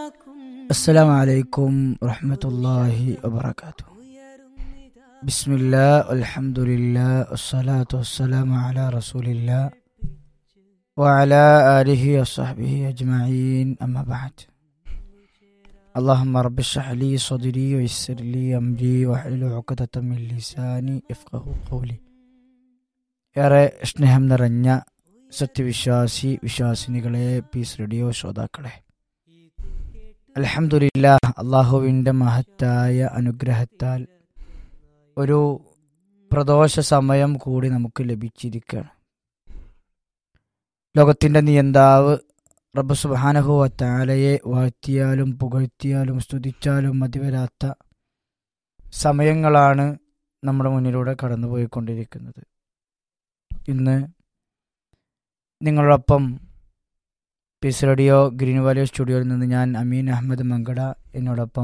السلام عليكم ورحمة الله وبركاته بسم الله والحمد لله والصلاة والسلام على رسول الله وعلى آله وصحبه أجمعين أما بعد اللهم رب اشرح لي صدري ويسر لي أمري واحلل عقدة من لساني يفقه قولي ഏറെ സ്നേഹം നിറഞ്ഞ സത്യവിശ്വാസി വിശ്വാസിനികളെ പീസ് റേഡിയോ ശ്രോതാക്കളെ അലഹമുല്ല അള്ളാഹുവിൻ്റെ മഹത്തായ അനുഗ്രഹത്താൽ ഒരു പ്രദോഷ സമയം കൂടി നമുക്ക് ലഭിച്ചിരിക്കുകയാണ് ലോകത്തിൻ്റെ നിയന്താവ് റബ്ബ് സുബാനഹുവ താലയെ വാഴ്ത്തിയാലും പുകഴ്ത്തിയാലും സ്തുതിച്ചാലും മതിവരാത്ത സമയങ്ങളാണ് നമ്മുടെ മുന്നിലൂടെ കടന്നുപോയിക്കൊണ്ടിരിക്കുന്നത് ഇന്ന് നിങ്ങളോടൊപ്പം പീസ് റേഡിയോ ഗ്രീൻ വാലി സ്റ്റുഡിയോയിൽ നിന്ന് ഞാൻ അമീൻ അഹമ്മദ് മങ്കട എന്നോടൊപ്പം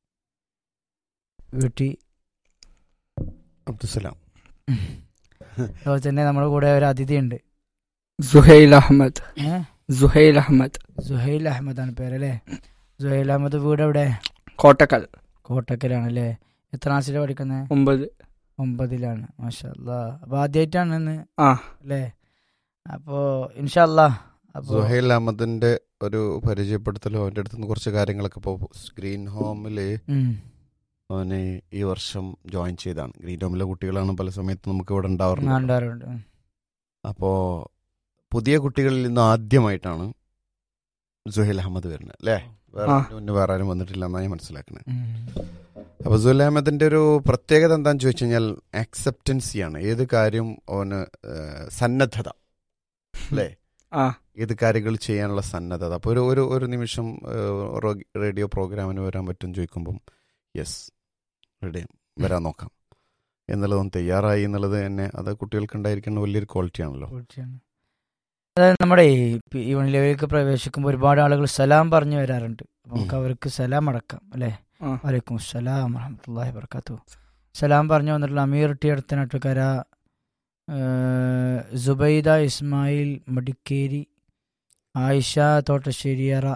വീട്ടി അബ്ദുസലാം അതുപോലെ തന്നെ നമ്മുടെ കൂടെ ഒരു അതിഥിയുണ്ട് സുഹൈൽ അഹമ്മദ് ഏ? സുഹൈൽ അഹമ്മദ് സുഹൈൽ അഹമ്മദ് ആണ് പേരല്ലേ സുഹൈൽ അഹമ്മദ് വീട് എവിടെ കോട്ടക്കൽ കോട്ടക്കലാണ് അല്ലേ എത്ര ക്ലാസ്സിലാണ് പഠിക്കുന്നത് ഒമ്പത് ഒമ്പതിലാണ് മാഷാ അല്ലാ അപ്പൊ ആദ്യമായിട്ടാണ് ഇന്ന് ആ അല്ലേ അപ്പോ ഇൻഷാല്ലാ അപ്പോ സുഹൈൽ അഹമ്മദിന്റെ ഒരു പരിചയപ്പെടുത്തലോ അവന്റെ അടുത്ത് നിന്ന് കുറച്ച് കാര്യങ്ങളൊക്കെ ഇപ്പോൾ ഗ്രീൻ ഹോമില് ഉം, അവന് ഈ വർഷം ജോയിൻ ചെയ്താണ് ഗ്രീൻ ഹോമിലെ കുട്ടികളാണ് പല സമയത്ത് നമുക്ക് ഇവിടെ ഞാൻ ഉണ്ടാവാറുണ്ട് ഉണ്ടാവാറുണ്ട് ഉം. അപ്പോ പുതിയ കുട്ടികളിൽ നിന്ന് ആദ്യമായിട്ടാണ് സുഹൈൽ അഹമ്മദ് വരുന്നത് അല്ലേ വേറെ ആ. അതിന് മുന്നേ വേറെ ആരും വന്നിട്ടില്ല എന്നാണ് ഞാൻ മനസ്സിലാക്കുന്നത് ഉം. അപ്പൊ സുഹൈൽ അഹമ്മദിന്റെ ഒരു പ്രത്യേകത എന്താണെന്ന് ചോദിച്ചു കഴിഞ്ഞാൽ ആക്സെപ്റ്റൻസിയാണ് ഏത് കാര്യം അവന് ഏഹ്, സന്നദ്ധത അല്ലേ ആ ഏത് കാര്യങ്ങൾ ചെയ്യാനുള്ള സന്നദ്ധത അപ്പോൾ ഒരു ഒരു ഒരു നിമിഷം ഏഹ്, റോ- റേഡിയോ പ്രോഗ്രാമിന് വരാൻ പറ്റും ചോദിക്കുമ്പം യെസ് റെഡി വരാൻ നോക്കാം എന്നുള്ളതും തയ്യാറായി എന്നുള്ളത് തന്നെ അത് കുട്ടികൾക്ക് ഉണ്ടായിരിക്കുന്ന വലിയൊരു ക്വാളിറ്റി ആണല്ലോ പൂർത്തിയാണ്. അതായത് നമ്മുടെ ഈ പി- ഈ വണിലേക്ക് പ്രവേശിക്കുമ്പോൾ ഒരുപാട് ആളുകൾ സലാം പറഞ്ഞു വരാറുണ്ട് അപ്പൊ നമുക്ക് ഉം. അവർക്ക് സലാം അടക്കാം അല്ലേ ആ വലൈക്കും സലാം വറഹമത്തല്ലാഹി വർക്കാത്തു സലാം പറഞ്ഞു വന്നിട്ടുള്ള അമീർ ടി അടുത്ത നാട്ടുകാര സുബൈദ ഇസ്മായിൽ മടിക്കേരി ആയിഷ തോട്ടശ്ശേരിയറ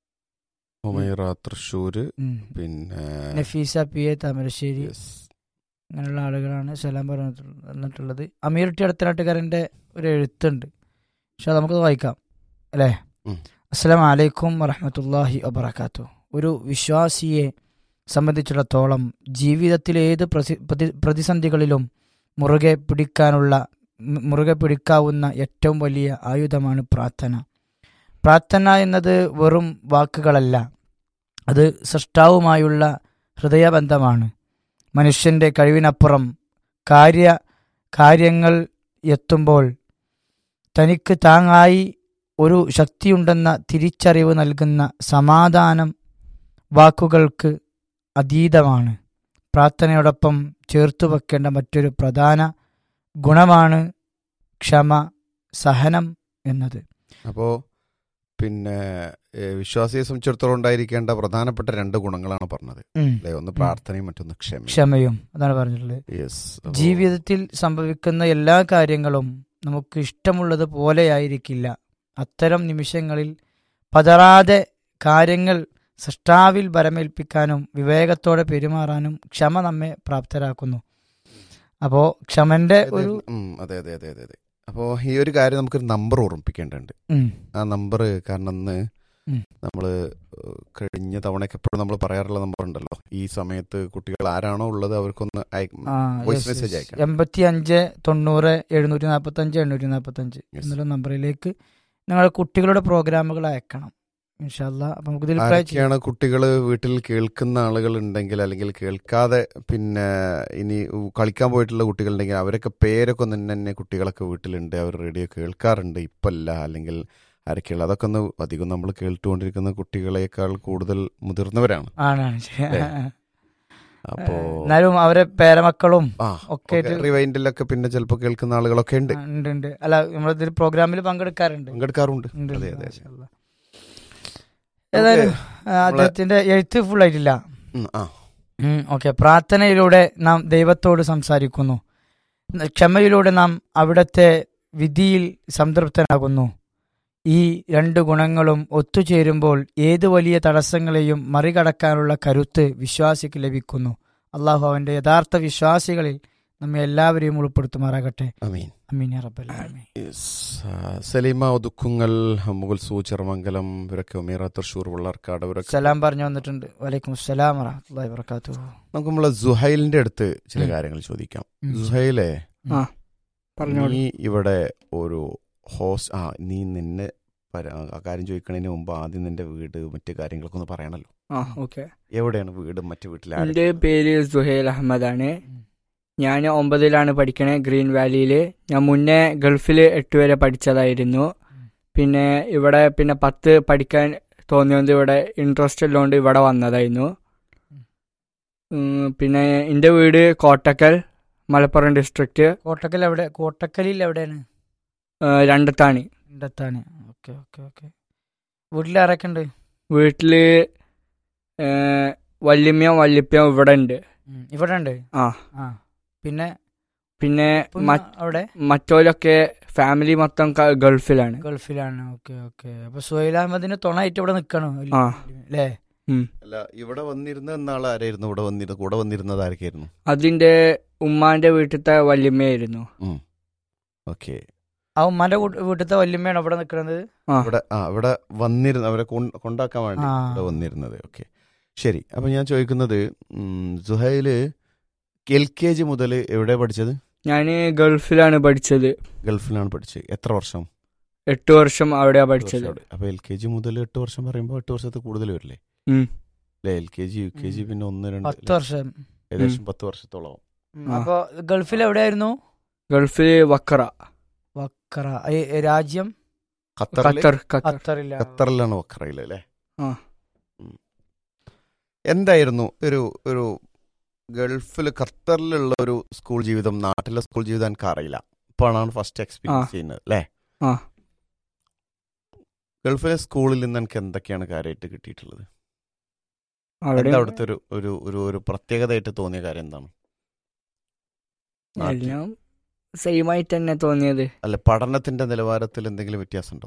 ഹുമൈറ തൃശ്ശൂര് ഉം. പിന്നെ Nafeesa P A Thamarassery yes. അങ്ങനെയുള്ള ആളുകളാണ് സലാം പറഞ്ഞു വന്നിട്ടുള്ളത് അമീർ ടി അടുത്ത നാട്ടുകാരൻ്റെ ഒരു എഴുത്തുണ്ട് പക്ഷെ അത് നമുക്കത് വായിക്കാം അല്ലേ ഉം. അസ്സലാം വലൈക്കും വറഹമത്തല്ലാഹി വബർക്കാത്തു ഒരു വിശ്വാസിയെ സംബന്ധിച്ചിടത്തോളം ജീവിതത്തിലെ ഏത് പ്രസി- പ്രതി- പ്രതിസന്ധികളിലും മുറുകെ പിടിക്കാനുള്ള മു- മുറുകെ പിടിക്കാവുന്ന ഏറ്റവും വലിയ ആയുധമാണ് പ്രാർത്ഥന പ്രാർത്ഥന എന്നത് വെറും വാക്കുകളല്ല അത് സൃഷ്ടാവുമായുള്ള ഹൃദയബന്ധമാണ് മനുഷ്യന്റെ കഴിവിനപ്പുറം കാര്യ കാര്യങ്ങൾ എത്തുമ്പോൾ തനിക്ക് താങ്ങായി ഒരു ശക്തിയുണ്ടെന്ന തിരിച്ചറിവ് നൽകുന്ന സമാധാനം വാക്കുകൾക്ക് അതീതമാണ് പ്രാർത്ഥനയോടൊപ്പം ചേർത്തു വെക്കേണ്ട മറ്റൊരു പ്രധാന ഗുണമാണ് ക്ഷമ സഹനം എന്നത് അപ്പോ പിന്നെ ഏഹ്, വിശ്വാസിയെ സംബന്ധിച്ചിടത്തോളം ഉണ്ടായിരിക്കേണ്ട പ്രധാനപ്പെട്ട രണ്ട് ഗുണങ്ങളാണ് പറഞ്ഞത് ഉം. അല്ലേ ഒന്ന് പ്രാർത്ഥനയും മറ്റൊന്ന് ക്ഷമ ക്ഷമയും അതാണ് പറഞ്ഞിട്ടുള്ളത് യെസ് ജീവിതത്തിൽ സംഭവിക്കുന്ന എല്ലാ കാര്യങ്ങളും നമുക്ക് ഇഷ്ടമുള്ളത് പോലെയായിരിക്കില്ല അത്തരം നിമിഷങ്ങളിൽ പതറാതെ കാര്യങ്ങൾ സൃഷ്ടാവിൽ ബലമേൽപ്പിക്കാനും വിവേകത്തോടെ പെരുമാറാനും ക്ഷമ നമ്മെ പ്രാപ്തരാക്കുന്നു അപ്പോ ക്ഷമന്റെ ഒരു അതെ അതെ അതെ അതെ അതെ അപ്പോൾ ഈ ഒരു കാര്യം നമുക്കൊരു നമ്പർ ഓർമ്മിപ്പിക്കേണ്ടതുണ്ട് ഉം, ആ നമ്പർ കാരണം അന്ന് ഉം. നമ്മൾ കഴിഞ്ഞ തവണയൊക്കെ എപ്പോഴും നമ്മൾ പറയാറുള്ള നമ്പർ ഉണ്ടല്ലോ ഈ സമയത്ത് കുട്ടികൾ ആരാണോ ഉള്ളത് അവർക്കൊന്ന് അയക്ക- ആ, voice yes, message yes. അയക്കണം. എൺപത്തി അഞ്ച് തൊണ്ണൂറ് എഴുന്നൂറ്റി നാൽപ്പത്തി അഞ്ച് എണ്ണൂറ്റി നാൽപ്പത്തി അഞ്ച് Yes. എന്നുള്ള എന്നുള്ള നമ്പറിലേക്ക് നിങ്ങളുടെ കുട്ടികളുടെ പ്രോഗ്രാമുകൾ അയക്കണം ഇൻഷാല്ല അപ്പൊ നമുക്ക് ഇതിൽ reply ചെയ്യാം ആരൊക്കെയാണ് കുട്ടികൾ വീട്ടിൽ കേൾക്കുന്ന ആളുകൾ ഉണ്ടെങ്കിൽ അല്ലെങ്കിൽ കേൾക്കാതെ പിന്നെ ഇനി കളിക്കാൻ പോയിട്ടുള്ള കുട്ടികളുണ്ടെങ്കിൽ അവരൊക്കെ പേരൊക്കെ ഒന്ന് തന്നെ തന്നെ കുട്ടികളൊക്കെ വീട്ടിലുണ്ട് അവർ റേഡിയോ കേൾക്കാറുണ്ട് ഇപ്പല്ല അല്ലെങ്കിൽ ആരൊക്കെയുള്ള അതൊക്കെ ഒന്ന് അധികം നമ്മൾ കേട്ടുകൊണ്ടിരിക്കുന്ന കുട്ടികളെക്കാൾ കൂടുതൽ മുതിർന്നവരാണ് ആണാണ് ശരി. അല്ലേ? അപ്പോ എന്നാലും അവരെ പേരമക്കളും ആ ഒക്കെ ആയിട്ട് റിവൈൻഡിലൊക്കെ പിന്നെ ചിലപ്പോൾ കേൾക്കുന്ന ആളുകളൊക്കെ ഉണ്ട് ഉണ്ട് ഉണ്ട് അല്ല നമ്മളിതിൽ പ്രോഗ്രാമിൽ പങ്കെടുക്കാറുണ്ട് പങ്കെടുക്കാറുണ്ട് ഉണ്ട്, അതെ ഉണ്ട്, അതെ മാഷാ അല്ലാ. ഏതായാലും ആ, അദ്ദേഹത്തിന്റെ എഴുത്ത് ഫുൾ ആയിട്ടില്ല ഉം, ആ ഓക്കെ പ്രാർത്ഥനയിലൂടെ നാം ദൈവത്തോട് സംസാരിക്കുന്നു ക്ഷമയിലൂടെ നാം അവിടത്തെ വിധിയിൽ സംതൃപ്തനാകുന്നു ഈ രണ്ട് ഗുണങ്ങളും ഒത്തുചേരുമ്പോൾ ഏത് വലിയ തടസ്സങ്ങളെയും മറികടക്കാനുള്ള കരുത്ത് വിശ്വാസിക്ക് ലഭിക്കുന്നു അള്ളാഹു അവന്റെ യഥാർത്ഥ വിശ്വാസികളിൽ നമ്മെ എല്ലാവരെയും ഉൾപ്പെടുത്തുമാറാകട്ടെ അമീൻ അമീൻ യാ റബ്ബൽ ആലമീൻ. യെസ്. ആ, സലീമ ഒതുക്കുങ്ങൽ മുഗൾ സൂചിറമംഗലം ഇവരൊക്കെ ഉമീറ തൃശ്ശൂർ വെള്ളാർക്കാട് ഇവരൊക്കെ സലാം പറഞ്ഞു വന്നിട്ടുണ്ട് വലൈക്കും സലാം വറഹ്മത്തുള്ളാഹി വബറകാതുഹു നമുക്ക് നമ്മളെ സുഹൈലിന്റെ അടുത്ത് ചില ഉം. കാര്യങ്ങൾ ചോദിക്കാം ഉം. സുഹൈലെ ആ പറഞ്ഞോളൂ നീ ഇവിടെ ഒരു ഹോസ് ആ നീ നിന്നെ പര- ആ കാര്യം ചോദിക്കണതിന് മുമ്പ് ആദ്യം നിന്റെ വീട് മറ്റു കാര്യങ്ങളൊക്കെ ഒന്ന് പറയണല്ലോ ആ ഓക്കെ എവിടെയാണ് വീട് മറ്റു വീട്ടിൽ എൻ്റെ പേര് സുഹൈൽ അഹമ്മദാണ് ഉം. ഞാൻ ഒമ്പതിലാണ് പഠിക്കണേ ഗ്രീൻ വാലിയിൽ ഞാൻ മുന്നേ ഗൾഫിൽ എട്ട് വരെ പഠിച്ചതായിരുന്നു ഉം. പിന്നെ ഇവിടെ പിന്നെ പത്ത് പഠിക്കാൻ തോന്നിയത് ഇവിടെ ഇൻട്രസ്റ്റ് ഉള്ളതുകൊണ്ട് ഇവിടെ വന്നതായിരുന്നു ഉം, പിന്നെ എൻ്റെ വീട് കോട്ടക്കൽ മലപ്പുറം ഡിസ്ട്രിക്റ്റ് കോട്ടക്കൽ എവിടെ കോട്ടക്കലിൽ എവിടെയാണ് രണ്ടത്താണി ഇണ്ടത്താണ് ഓക്കെ ഓക്കെ ഓക്കെ വീട്ടിൽ ആരൊക്കെ ഉണ്ട് വീട്ടിൽ വല്യമ്മയും വല്യപ്പയും ഇവിടെ ഉണ്ട് ഉം. ഇവിടെ ഉണ്ട് ആ ആ പിന്നെ പിന്നെ ഉപ്പ മറ്റ് അവിടെ മറ്റോലൊക്കെ ഫാമിലി മൊത്തം ക- ഗൾഫിലാണ് ഗൾഫിലാണ് ഓക്കെ ഓക്കെ അപ്പൊ സുഹൈൽ അഹമ്മദിന് തുണയായിട്ട് ഇവിടെ നിൽക്കണോ ആ. അല്ലേ അല്ല ഇവിടെ വന്നിരുന്ന എന്നാൾ ആരായിരുന്നു ഇവിടെ വന്നിരുന്നത് കൂടെ വന്നിരുന്നത് ആരൊക്കെയായിരുന്നു അതിന്റെ ഉമ്മാന്റെ വീട്ടിലത്തെ വല്യമ്മയായിരുന്നു ഓക്കെ ആ ഉമ്മാന്റെ വീ- വീട്ടിലത്തെ വല്യമ്മയാണ് ഇവിടെ നിൽക്കുന്നത് ആ ഇവിടെ ആ ഇവിടെ വന്നിരുന്ന അവരെ കൊൺ- കൊണ്ടാക്കാൻ വേണ്ടി ആ. ഇവിടെ വന്നിരുന്നത് ഓക്കെ ശരി അപ്പൊ ഞാൻ ചോദിക്കുന്നത് ഉം, സുഹൈല് എൽ കെ ജി മുതൽ എവിടെ പഠിച്ചത് ഞാൻ ഗൾഫിലാണ് പഠിച്ചത് ഗൾഫിലാണ് പഠിച്ചത് എത്ര വർഷം എട്ട് വർഷം അവിടെയാ എട്ട് പഠിച്ചത് വർഷം അവിടെ. അപ്പൊ എൽ കെ ജി മുതൽ എട്ട് വർഷം പറയുമ്പോൾ എട്ട് വർഷത്തെ കൂടുതൽ വരില്ലേ ഉം. അല്ലെ L K G U K G ഉം. പിന്നെ ഒന്ന് രണ്ട് പത്ത് വർഷം ഏകദേശം പത്ത് വർഷത്തോളം ഉം. ആ. അപ്പൊ ഗൾഫിൽ എവിടെയായിരുന്നു ഗൾഫിൽ വക്കറ വക്കറ ഈ രാജ്യം ഖത്തറിൽ ഖത്തർ ഖത്തർ ഖത്തറില്ല ഖത്തറിലാണ് വക്കറയിൽ അല്ലേ ആ. ഉം. എന്തായിരുന്നു ഒരു ഒരു ഗൾഫിൽ ഖത്തറിലുള്ള ഒരു സ്കൂൾ ജീവിതം നാട്ടിലെ സ്കൂൾ ജീവിതം എനിക്ക് അറിയില്ല ഇപ്പോഴാണ് ഫസ്റ്റ് എക്സ്പീരിയൻസ് ആ. ചെയ്യുന്നത് അല്ലേ ആ. ഗൾഫിലെ സ്കൂളിൽ നിന്ന് എനിക്ക് എന്തൊക്കെയാണ് കാര്യമായിട്ട് കിട്ടിയിട്ടുള്ളത് അവിടെ എന്താ അവിടുത്തെ ഒരു ഒരു ഒരു ഒരു പ്രത്യേകതയായിട്ട് തോന്നിയ കാര്യം എന്താണ് നാട്ടിൽ. എല്ലാം സെയിം ആയിട്ട് തന്നെ തോന്നിയത് അല്ല പഠനത്തിന്റെ നിലവാരത്തിൽ എന്തെങ്കിലും വ്യത്യാസമുണ്ടോ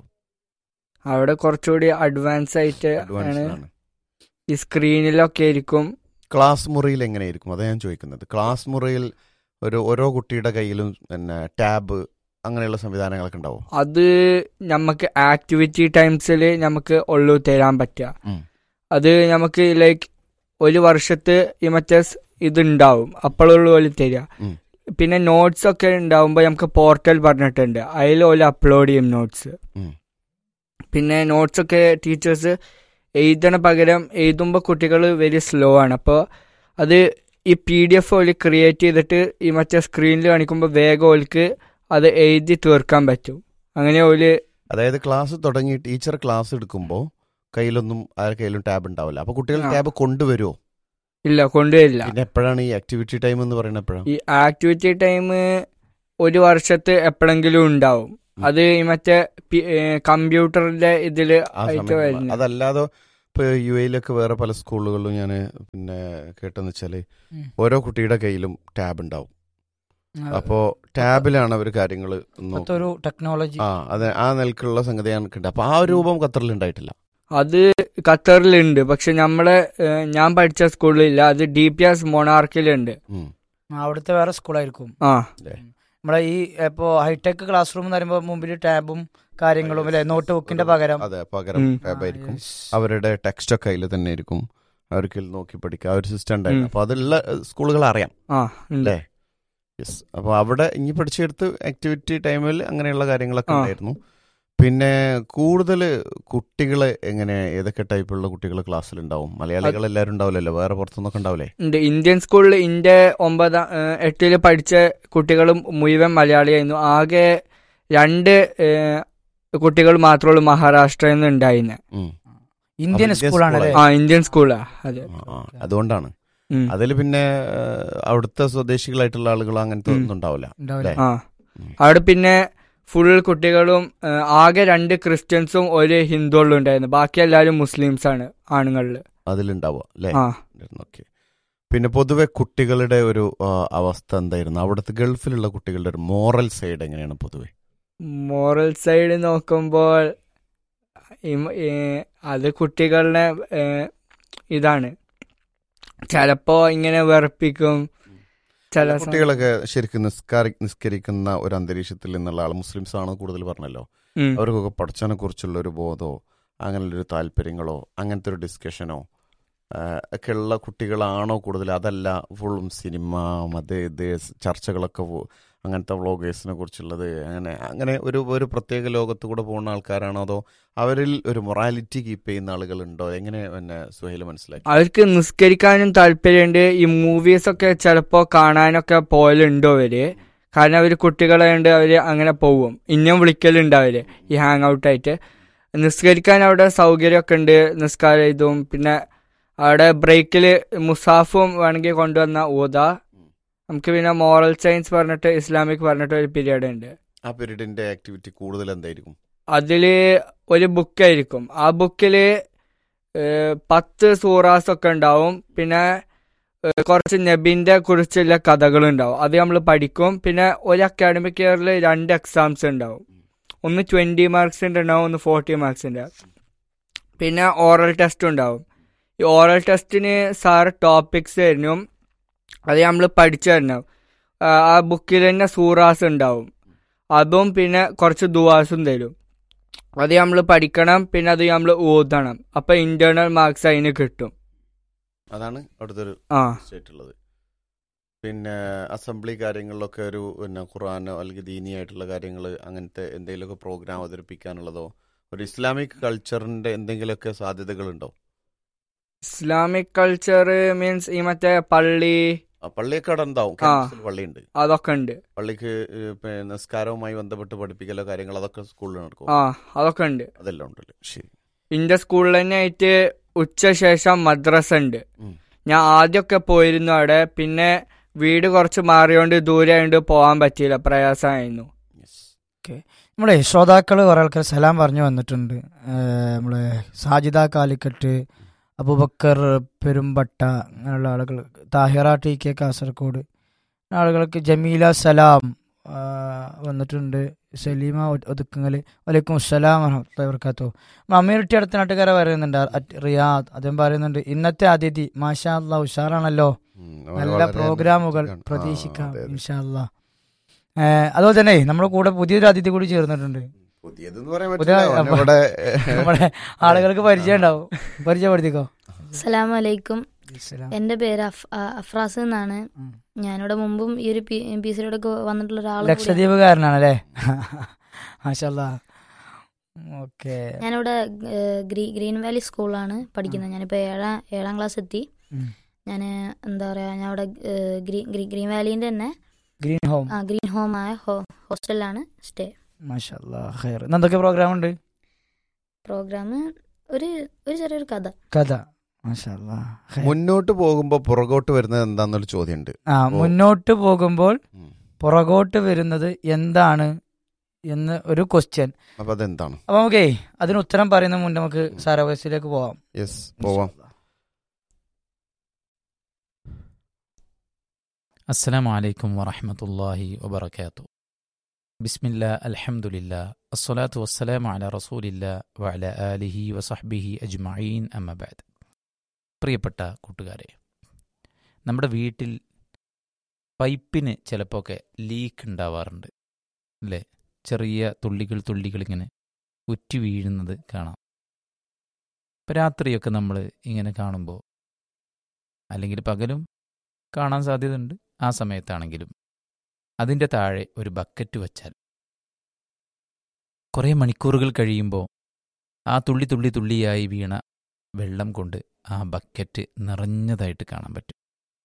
അവിടെ കുറച്ചുകൂടി അഡ്വാൻസ് ആയിട്ട് അഡ്വാൻസ് ആണ് ആണ് ഈ സ്ക്രീനിലൊക്കെ ആയിരിക്കും ക്ലാസ് മുറിയിൽ എങ്ങനെയായിരിക്കും അതാ ഞാൻ ചോദിക്കുന്നത് ക്ലാസ് മുറിയിൽ ഒരു ഓരോ കുട്ടിയുടെ കയ്യിലും പിന്നെ ടാബ് അങ്ങനെയുള്ള സംവിധാനങ്ങളൊക്കെ ഉണ്ടാവും അത് നമുക്ക് ആക്ടിവിറ്റി ടൈംസിൽ നമുക്ക് ഉള്ളു തരാൻ പറ്റുക ഉം. അത് നമുക്ക് ലൈക്ക് ഒരു വർഷത്ത് ഈ മറ്റേ സ് ഇതുണ്ടാവും അപ്പോഴുള്ള പോലെ തരിക ഉം. പിന്നെ നോട്ട്സ് ഒക്കെ ഉണ്ടാവുമ്പോൾ നമുക്ക് പോർട്ടൽ പറഞ്ഞിട്ടുണ്ട് അതിൽ ഓല് അപ്ലോഡ് ചെയ്യും നോട്ട്സ് ഉം. പിന്നെ നോട്ട്സ് ഒക്കെ ടീച്ചേഴ്സ് എഴുതണ പകരം എഴുതുമ്പോൾ കുട്ടികൾ വെരി സ്ലോ ആണ് അപ്പോൾ അത് ഈ പി ഡി എഫ് ഓല് ക്രിയേറ്റ് ചെയ്തിട്ട് ഈ മറ്റേ സ്ക്രീനിൽ കാണിക്കുമ്പോൾ വേഗം ഓൽക്ക് അത് എഴുതി തീർക്കാൻ പറ്റും അങ്ങനെ ഓല് അതായത് ക്ലാസ് തുടങ്ങി ടീച്ചർ ക്ലാസ് എടുക്കുമ്പോൾ കയ്യിലൊന്നും ആരുടെ കയ്യിലും ടാബ് ഉണ്ടാവില്ല അപ്പൊ കുട്ടികൾ ആ. ടാബ് കൊണ്ടുവരുമോ ഇല്ല കൊണ്ടുവരില്ല പിന്നെ എപ്പോഴാണ് ഈ ആക്ടിവിറ്റി ടൈം എന്ന് പറയുന്നത് എപ്പോഴാണ് ഈ ആക്ടിവിറ്റി ടൈം ഒരു വർഷത്ത് എപ്പോഴെങ്കിലും ഉണ്ടാവും ഉം. അത് ഈ മറ്റേ കമ്പ്യൂട്ടറിന്റെ ഇതില് ആ ആയിട്ട് സമയത്ത് വരുന്നത് അതല്ലാതെ ഇപ്പൊ യു എയിലൊക്കെ വേറെ പല സ്കൂളുകളിലും ഞാൻ പിന്നെ കേട്ടെന്ന് വെച്ചാല് ഉം. ഓരോ കുട്ടിയുടെ കയ്യിലും ടാബ് ഉണ്ടാവും ആ, അപ്പോ ടാബിലാണ് അവർ കാര്യങ്ങൾ ഇപ്പത്തെ ഒരു ടെക്നോളജി ആ അതെ ആ നിലക്കുള്ള സംഗതിയാണ് ഉണ്ട് അപ്പൊ ആ ഒരു രൂപം ഖത്തറിൽ ഉണ്ടായിട്ടില്ല അത് ഖത്തറിലുണ്ട് പക്ഷെ നമ്മളെ ഏഹ്, ഞാൻ പഠിച്ച സ്കൂളിലില്ല അത് ഡി പി എസ് മൊണാർക്കിലുണ്ട് ഉം. അവിടുത്തെ വേറെ സ്കൂളായിരിക്കും ആ നമ്മളെ ഈ ഇപ്പോ ഹൈടെക് ക്ലാസ് റൂം എന്ന് പറയുമ്പോൾ മുമ്പിൽ ടാബും കാര്യങ്ങളും അല്ലെ നോട്ട് ബുക്കിന്റെ പകരം അതെ പകരം ഉം. ടാബ് ആയിരിക്കും ആ, yes. അവരുടെ ടെക്സ്റ്റ് ഒക്കെ അതിൽ തന്നെ ആയിരിക്കും അവർക്ക് നോക്കി പഠിക്കുക ആ ഒരു സിസ്റ്റം ഉണ്ടായിരുന്നു ഉം. അപ്പൊ അതുള്ള സ്കൂളുകൾ അറിയാം ആ ഉണ്ട് അല്ലേ? യെസ് അപ്പോൾ അവിടെ ഇനി പഠിച്ചെടുത്ത് ആക്ടിവിറ്റി ടൈമിൽ അങ്ങനെയുള്ള കാര്യങ്ങളൊക്കെ ആ. ഉണ്ടായിരുന്നു പിന്നെ കൂടുതൽ കുട്ടികളെ എങ്ങനെ ഏതൊക്കെ ടൈപ്പുള്ള കുട്ടികൾ ക്ലാസ്സിലുണ്ടാവും മലയാളികൾ എല്ലാവരും ഉണ്ടാവില്ലല്ലോ വേറെ പുറത്തുനിന്നൊക്കെ ഉണ്ടാവില്ലേ ഉണ്ട് ഇന്ത്യൻ സ്കൂളിൽ ഇന്ത്യ ഒമ്പതാം ഏഹ്, എട്ടില് പഠിച്ച കുട്ടികളും മുഴുവൻ മലയാളിയായിരുന്നു ആകെ രണ്ട് ഏഹ്, കുട്ടികൾ മാത്രമേ ഉള്ളൂ മഹാരാഷ്ട്രയിൽ നിന്ന് ഉണ്ടായിരുന്നെ ഉം. ഇന്ത്യൻ അപ്പൊ ഇന്ത്യൻ സ്കൂളാണ് അല്ലേ ആ ഇന്ത്യൻ സ്കൂളാ അതെ ആ, ആ, അതുകൊണ്ടാണ് ഉം. അതിൽ പിന്നെ ആ, അവിടുത്തെ സ്വദേശികളായിട്ടുള്ള ആളുകൾ അങ്ങനത്തെ ഉം. ഒന്നും ഉണ്ടാവില്ല ഉണ്ടാവില്ല അല്ലേ? ആ ഉം. അവിടെ പിന്നെ ഫുൾ കുട്ടികളും ഏഹ്, ആകെ രണ്ട് ക്രിസ്ത്യൻസും ഒരു ഹിന്ദുകളും ഉണ്ടായിരുന്നു ബാക്കി എല്ലാവരും മുസ്ലിംസ് ആണ് ആണുങ്ങളിൽ അതിലുണ്ടാവുക അല്ലേ ആ ഓക്കെ പിന്നെ പൊതുവെ കുട്ടികളുടെ ഒരു ആ, അവസ്ഥ എന്തായിരുന്നു അവിടുത്തെ ഗൾഫിലുള്ള കുട്ടികളുടെ ഒരു മോറൽ സൈഡ് എങ്ങനെയാണ് പൊതുവെ മോറൽ സൈഡ് നോക്കുമ്പോൾ ഈ- ഈ അത് കുട്ടികളുടെ ഏ, ഇതാണ് ചിലപ്പോ ഇങ്ങനെ വെറുപ്പിക്കും ചില സ- കുട്ടികളൊക്കെ ശരിക്കും നിസ്കാരി നിസ്കരിക്കുന്ന ഒരു അന്തരീക്ഷത്തിൽ നിന്നുള്ള ആൾ മുസ്ലിംസ് ആണ് കൂടുതൽ പറഞ്ഞല്ലോ ഉം. അവർക്കൊക്കെ പഠിച്ചതിനെ കുറിച്ചുള്ള ഒരു ബോധമോ അങ്ങനെയുള്ളൊരു താല്പര്യങ്ങളോ അങ്ങനത്തെ ഒരു ഡിസ്കഷനോ ഒക്കെ ഉള്ള കുട്ടികളാണോ കൂടുതൽ അതല്ല ഫുള്ളും സിനിമ അത് ഇത് ചർച്ചകളൊക്കെ ഫു- അങ്ങനത്തെ വ്ളോഗേഴ്സിനെ കുറിച്ചുള്ളത് അങ്ങനെ അങ്ങനെ ഒരു ഒരു പ്രത്യേക ലോകത്ത് കൂടെ പോകുന്ന ആൾക്കാരാണോ അതോ അവരിൽ ഒരു മൊറാലിറ്റി കീപ്പ് ചെയ്യുന്ന ആളുകളുണ്ടോ എങ്ങനെ പിന്നെ സുഹൈൽ മനസ്സിലാക്കി അവർക്ക് നിസ്കരിക്കാനും താല്പര്യമുണ്ട് ഈ മൂവീസ് ഒക്കെ ചിലപ്പോ കാണാനൊക്കെ പോലുണ്ടോ അവര് കാരണം അവര് കുട്ടികളായതുകൊണ്ട് അവര് അങ്ങനെ പോവും ഇനിയും വിളിക്കലുണ്ട് അവര് ഈ ഹാങ് ഔട്ടായിട്ട് നിസ്കരിക്കാൻ അവിടെ സൗകര്യമൊക്കെ ഉണ്ട് നിസ്കാരം ഇതും പിന്നെ അവിടെ ബ്രേക്കിൽ മുസാഫും വേണമെങ്കിൽ കൊണ്ടുവന്ന ഊത നമുക്ക് പിന്നെ മോറൽ സയൻസ് പറഞ്ഞിട്ട് ഇസ്ലാമിക് പറഞ്ഞിട്ട് ഒരു പീരീഡ് ഉണ്ട് ആ പീരീഡിന്റെ ആക്ടിവിറ്റി കൂടുതൽ എന്തായിരിക്കും അതില് ഒരു ബുക്കായിരിക്കും ആ ബുക്കില് ഏഹ്, പത്ത് സൂറാസ് ഒക്കെ ഉണ്ടാവും പിന്നെ ഏഹ്, കുറച്ച് നബിന്റെ കുറിച്ചുള്ള കഥകൾ ഉണ്ടാവും അത് നമ്മൾ പഠിക്കും പിന്നെ ഒരു അക്കാഡമിക് ഇയറിൽ രണ്ട് എക്സാംസ് ഉണ്ടാവും ഒന്ന് ട്വന്റി മാർക്സിന്റെ ഉണ്ടാവും ഒന്ന് ഫോർട്ടി മാർക്സിന്റെ പിന്നെ ഓറൽ ടെസ്റ്റ് ഉണ്ടാവും ഈ ഓറൽ ടെസ്റ്റിന് സാറ് ടോപ്പിക്സ് തരണം അത് നമ്മൾ പഠിച്ചു തരണം ആ, ആ ബുക്കിൽ തന്നെ സൂറാസ് ഉണ്ടാവും അതും പിന്നെ കുറച്ച് ദുവാസും തരും അത് നമ്മൾ പഠിക്കണം പിന്നെ അത് നമ്മൾ ഓതണം അപ്പൊ ഇന്റേണൽ മാർക്സ് അതിന് കിട്ടും അതാണ് അവിടുത്തെ ഒരു ആ സ്റ്റേറ്റ് ഉള്ളത് പിന്നെ അസംബ്ലി കാര്യങ്ങളിലൊക്കെ ഒരു പിന്നെ ഖുറാനോ അല്ലെങ്കിൽ ദീനിയായിട്ടുള്ള കാര്യങ്ങൾ അങ്ങനത്തെ എന്തെങ്കിലുമൊക്കെ പ്രോഗ്രാം അവതരിപ്പിക്കാനുള്ളതോ ഒരു ഇസ്ലാമിക് കൾച്ചറിന്റെ എന്തെങ്കിലുമൊക്കെ സാധ്യതകളുണ്ടോ ഇസ്ലാമിക് കൾച്ചർ മീൻസ് ഈ മറ്റേ പള്ളി ആ, പള്ളിയൊക്കെ അവിടെ ഉണ്ടാവും ആ. ക്യാമ്പസിൽ പള്ളിയുണ്ട് അതൊക്കെ ഉണ്ട് പള്ളിക്ക് ഏഹ്, പിന്നെ നിസ്കാരവുമായി ബന്ധപ്പെട്ട് പഠിപ്പിക്കലോ കാര്യങ്ങൾ അതൊക്കെ സ്കൂളിൽ നടക്കും ആ അതൊക്കെ ഉണ്ട് അതെല്ലാം ഉണ്ടല്ലോ ശരി ഇന്റെ സ്കൂളിൽ തന്നെ ആയിട്ട് ഉച്ച ശേഷം മദ്രസ ഉണ്ട് ഉം. ഞാൻ ആദ്യമൊക്കെ പോയിരുന്നു അവിടെ പിന്നെ വീട് കുറച്ച് മാറിയോണ്ട് ദൂരെ ആയതുകൊണ്ട് പോകാൻ പറ്റിയില്ല പ്രയാസമായിരുന്നു Yes. നമ്മളെ ശ്രോതാക്കൾ കുറെ ആൾക്കാർ സലാം പറഞ്ഞു വന്നിട്ടുണ്ട് ഏഹ് നമ്മളെ സാജിദ കാലിക്കറ്റ് അബുബക്കർ പെരുമ്പട്ട അങ്ങനെയുള്ള ആളുകൾ താഹിറ ടി കെ കാസർഗോഡ് ആളുകൾക്ക് ജമീല സലാം ആ, വന്നിട്ടുണ്ട് സലീമ ഒ- ഒതുക്കുങ്ങൽ വലൈക്കും അസ്സലാം വറഹ്മത്തുള്ളാഹി വബറകാതുഹു അമീർട്ടി അടുത്ത നാട്ടുകാരെ പറയുന്നുണ്ട് അറ്റ് റിയാദ് അദ്ദേഹം പറയുന്നുണ്ട് ഇന്നത്തെ അതിഥി മാഷാ അല്ലാ ഉഷാറാണല്ലോ ഉം, അവര് നല്ല വളരെ പ്രോഗ്രാമുകൾ ഇതാണ്. ആ, പ്രതീക്ഷിക്കാം അതെ, അതെ. ഇൻഷാല്ല അതുപോലെ തന്നെ നമ്മുടെ കൂടെ പുതിയൊരു അതിഥി കൂടി ചേർന്നിട്ടുണ്ട് പുതിയതെന്ന് പറയാൻ പുതിയ- പറ്റില്ല അവന് ഇവിടെ നമ്മുടെ ആളുകൾക്ക് പരിചയം ഉണ്ടാവും പരിചയപ്പെടുത്തിക്കോ അസ്സലാമു അലൈക്കും എൻ്റെ പേര് അഫ്- ആ, അഫ്രാസ് എന്നാണ് ഉം. ഞാനിവിടെ മുമ്പും ഈ ഒരു പി പി സിയിലൂടെ വന്നിട്ടുള്ള ഒരാൾ ലക്ഷദ്വീപുകാരനാണ് അല്ലേ മാഷല്ല ഓക്കെ ഞാനിവിടെ ഏഹ്, ഗ്രീ ഗ്രീൻ വാലി സ്കൂളിലാണ് പഠിക്കുന്നത് ഞാനിപ്പോൾ ഏഴാം ഏഴാം ക്ലാസ് എത്തി ഉം. ഞാൻ എന്താ പറയുക ഞാൻ അവിടെ ഏഹ്, ഗ്രീ ഗ്രീ- ഗ്രീൻ വാലീൻ്റെ തന്നെ ഗ്രീൻ ഹോം ആ, ഗ്രീൻ ഹോം ആയ ഹോ ഹോസ്റ്റലിലാണ് സ്റ്റേ മാഷല്ല ഹൈർ ഇന്ന് എന്തൊക്കെ പ്രോഗ്രാം ഉണ്ട് പ്രോഗ്രാം ഒരു ഒരു ചെറിയൊരു കഥ കഥ മാഷല്ല മുന്നോട്ട് പോകുമ്പോ പുറകോട്ട് വരുന്നത് എന്താന്നൊരു ചോദ്യമുണ്ട് ആ ഓ. മുന്നോട്ട് പോകുമ്പോൾ ഉം. പുറകോട്ട് വരുന്നത് എന്താണ് എന്ന് ഒരു ക്വസ്റ്റ്യൻ അപ്പൊ അതെന്താണ് അപ്പൊ നമുക്കേ അതിന് ഉത്തരം പറയുന്ന മുന്നേ നമുക്ക് സാരാവസിലേക്ക് പോവാം യെസ് പോവാം السلام عليكم ورحمة الله وبركاته بسم الله الحمد لله الصلاة والسلام على رسول الله وعلى آله وصحبه أجمعين أما بعد പ്രിയപ്പെട്ട കൂട്ടുകാരെ നമ്മുടെ വീട്ടിൽ പൈപ്പിന് ചിലപ്പോഴൊക്കെ ലീക്ക് ഉണ്ടാവാറുണ്ട് അല്ലേ ചെറിയ തുള്ളികൾ തുള്ളികൾ ഇങ്ങനെ ഉറ്റി വീഴുന്നത് കാണാം ഇപ്പം രാത്രിയൊക്കെ നമ്മൾ ഇങ്ങനെ കാണുമ്പോൾ അല്ലെങ്കിൽ പകലും കാണാൻ സാധ്യതയുണ്ട് ആ സമയത്താണെങ്കിലും അതിൻ്റെ താഴെ ഒരു ബക്കറ്റ് വച്ചാൽ കുറേ മണിക്കൂറുകൾ കഴിയുമ്പോൾ ആ തുള്ളി തുള്ളി തുള്ളിയായി വീണ വെള്ളം കൊണ്ട് ആ ബക്കറ്റ് നിറഞ്ഞതായിട്ട് കാണാൻ പറ്റും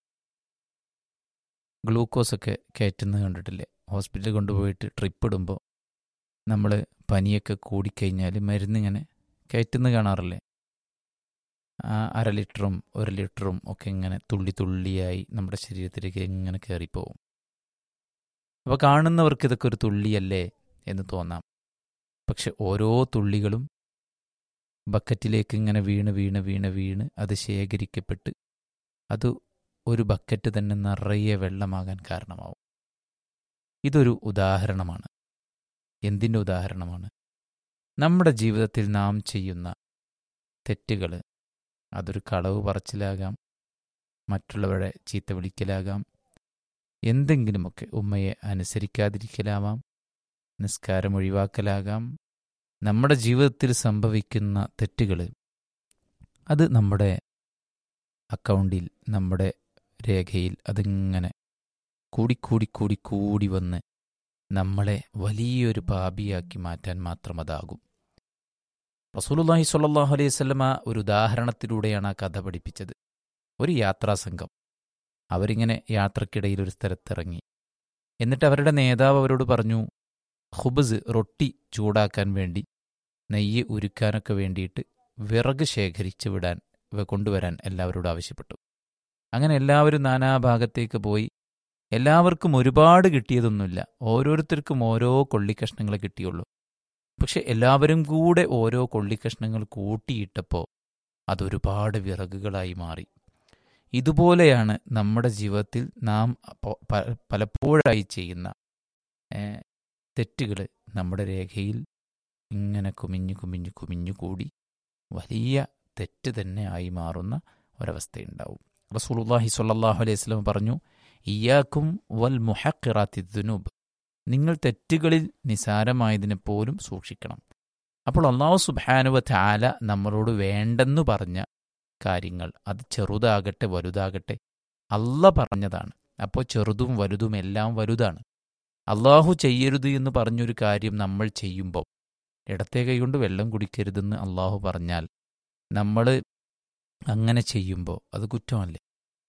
ഗ്ലൂക്കോസൊക്കെ കയറ്റുന്നത് കണ്ടിട്ടില്ലേ ഹോസ്പിറ്റലിൽ കൊണ്ടുപോയിട്ട് ട്രിപ്പ് ഇടുമ്പോൾ നമ്മൾ പനിയൊക്കെ കൂടിക്കഴിഞ്ഞാൽ മരുന്നിങ്ങനെ കയറ്റുന്നത് കാണാറില്ലേ ആ അര ലിറ്ററും ഒരു ലിറ്ററും ഒക്കെ ഇങ്ങനെ തുള്ളി തുള്ളിയായി നമ്മുടെ ശരീരത്തിലേക്ക് ഇങ്ങനെ കയറിപ്പോവും അപ്പോൾ കാണുന്നവർക്ക് ഇതൊക്കെ ഒരു തുള്ളിയല്ലേ എന്ന് തോന്നാം പക്ഷെ ഓരോ തുള്ളികളും ബക്കറ്റിലേക്ക് ഇങ്ങനെ വീണ് വീണ് വീണ് വീണ് അത് ശേഖരിക്കപ്പെട്ട് അത് ഒരു ബക്കറ്റ് തന്നെ നിറയെ വെള്ളമാകാൻ കാരണമാവും ഇതൊരു ഉദാഹരണമാണ് എന്തിൻ്റെ ഉദാഹരണമാണ് നമ്മുടെ ജീവിതത്തിൽ നാം ചെയ്യുന്ന തെറ്റുകൾ അതൊരു കളവ് പറച്ചിലാകാം മറ്റുള്ളവരെ ചീത്ത വിളിക്കലാകാം എന്തെങ്കിലുമൊക്കെ ഉമ്മയെ അനുസരിക്കാതിരിക്കലാവാം നിസ്കാരം ഒഴിവാക്കലാകാം നമ്മുടെ ജീവിതത്തിൽ സംഭവിക്കുന്ന തെറ്റുകൾ അത് നമ്മുടെ അക്കൗണ്ടിൽ നമ്മുടെ രേഖയിൽ അതിങ്ങനെ കൂടിക്കൂടി കൂടി കൂടി വന്ന് നമ്മളെ വലിയൊരു പാപിയാക്കി മാറ്റാൻ മാത്രം അതാകും റസൂലുള്ളാഹി സ്വല്ലല്ലാഹു അലൈഹി വസല്ലമ ഒരു ഉദാഹരണത്തിലൂടെയാണ് ആ കഥ പഠിപ്പിച്ചത് ഒരു യാത്രാസംഘം അവരിങ്ങനെ യാത്രക്കിടയിൽ ഒരു സ്ഥലത്തിറങ്ങി എന്നിട്ട് അവരുടെ നേതാവ് അവരോട് പറഞ്ഞു ഹുബ്സ് റൊട്ടി ചൂടാക്കാൻ വേണ്ടി നെയ്യ് ഉരുക്കാനൊക്കെ വേണ്ടിയിട്ട് വിറക് ശേഖരിച്ചു വിടാൻ ഇവ കൊണ്ടുവരാൻ എല്ലാവരോടും ആവശ്യപ്പെട്ടു അങ്ങനെ എല്ലാവരും നാനാഭാഗത്തേക്ക് പോയി എല്ലാവർക്കും ഒരുപാട് കിട്ടിയതൊന്നുമില്ല ഓരോരുത്തർക്കും ഓരോ കൊള്ളിക്കഷ്ണങ്ങൾ കിട്ടിയുള്ളൂ പക്ഷെ എല്ലാവരും കൂടെ ഓരോ കൊള്ളിക്കഷ്ണങ്ങൾ കൂട്ടിയിട്ടപ്പോൾ അതൊരുപാട് വിറകുകളായി മാറി ഇതുപോലെയാണ് നമ്മുടെ ജീവിതത്തിൽ നാം പ- പ- പലപ്പോഴായി ചെയ്യുന്ന തെറ്റുകൾ നമ്മുടെ രേഖയിൽ ഇങ്ങനെ കുമിഞ്ഞു കുമിഞ്ഞു കുമിഞ്ഞു കൂടി വലിയ തെറ്റ് തന്നെ ആയി മാറുന്ന ഒരവസ്ഥയുണ്ടാവും റസൂലുള്ളാഹി സ്വല്ലല്ലാഹു അലൈഹി വസല്ലം പറഞ്ഞു ഇയാക്കും വൽ മുഹക്കിറാത്തി ദുനൂബ് നിങ്ങൾ തെറ്റുകളിൽ നിസാരമായതിനെ പോലും സൂക്ഷിക്കണം അപ്പോൾ അള്ളാഹു സുബാനുവ താല നമ്മളോട് വേണ്ടെന്നു പറഞ്ഞ കാര്യങ്ങൾ അത് ചെറുതാകട്ടെ വലുതാകട്ടെ അല്ല പറഞ്ഞതാണ് അപ്പോൾ ചെറുതും വലുതും എല്ലാം വലുതാണ് അള്ളാഹു ചെയ്യരുത് എന്ന് പറഞ്ഞൊരു കാര്യം നമ്മൾ ചെയ്യുമ്പോൾ ഇടത്തെ കൈകൊണ്ട് വെള്ളം കുടിക്കരുതെന്ന് അള്ളാഹു പറഞ്ഞാൽ നമ്മൾ അങ്ങനെ ചെയ്യുമ്പോൾ അത് കുറ്റമല്ലേ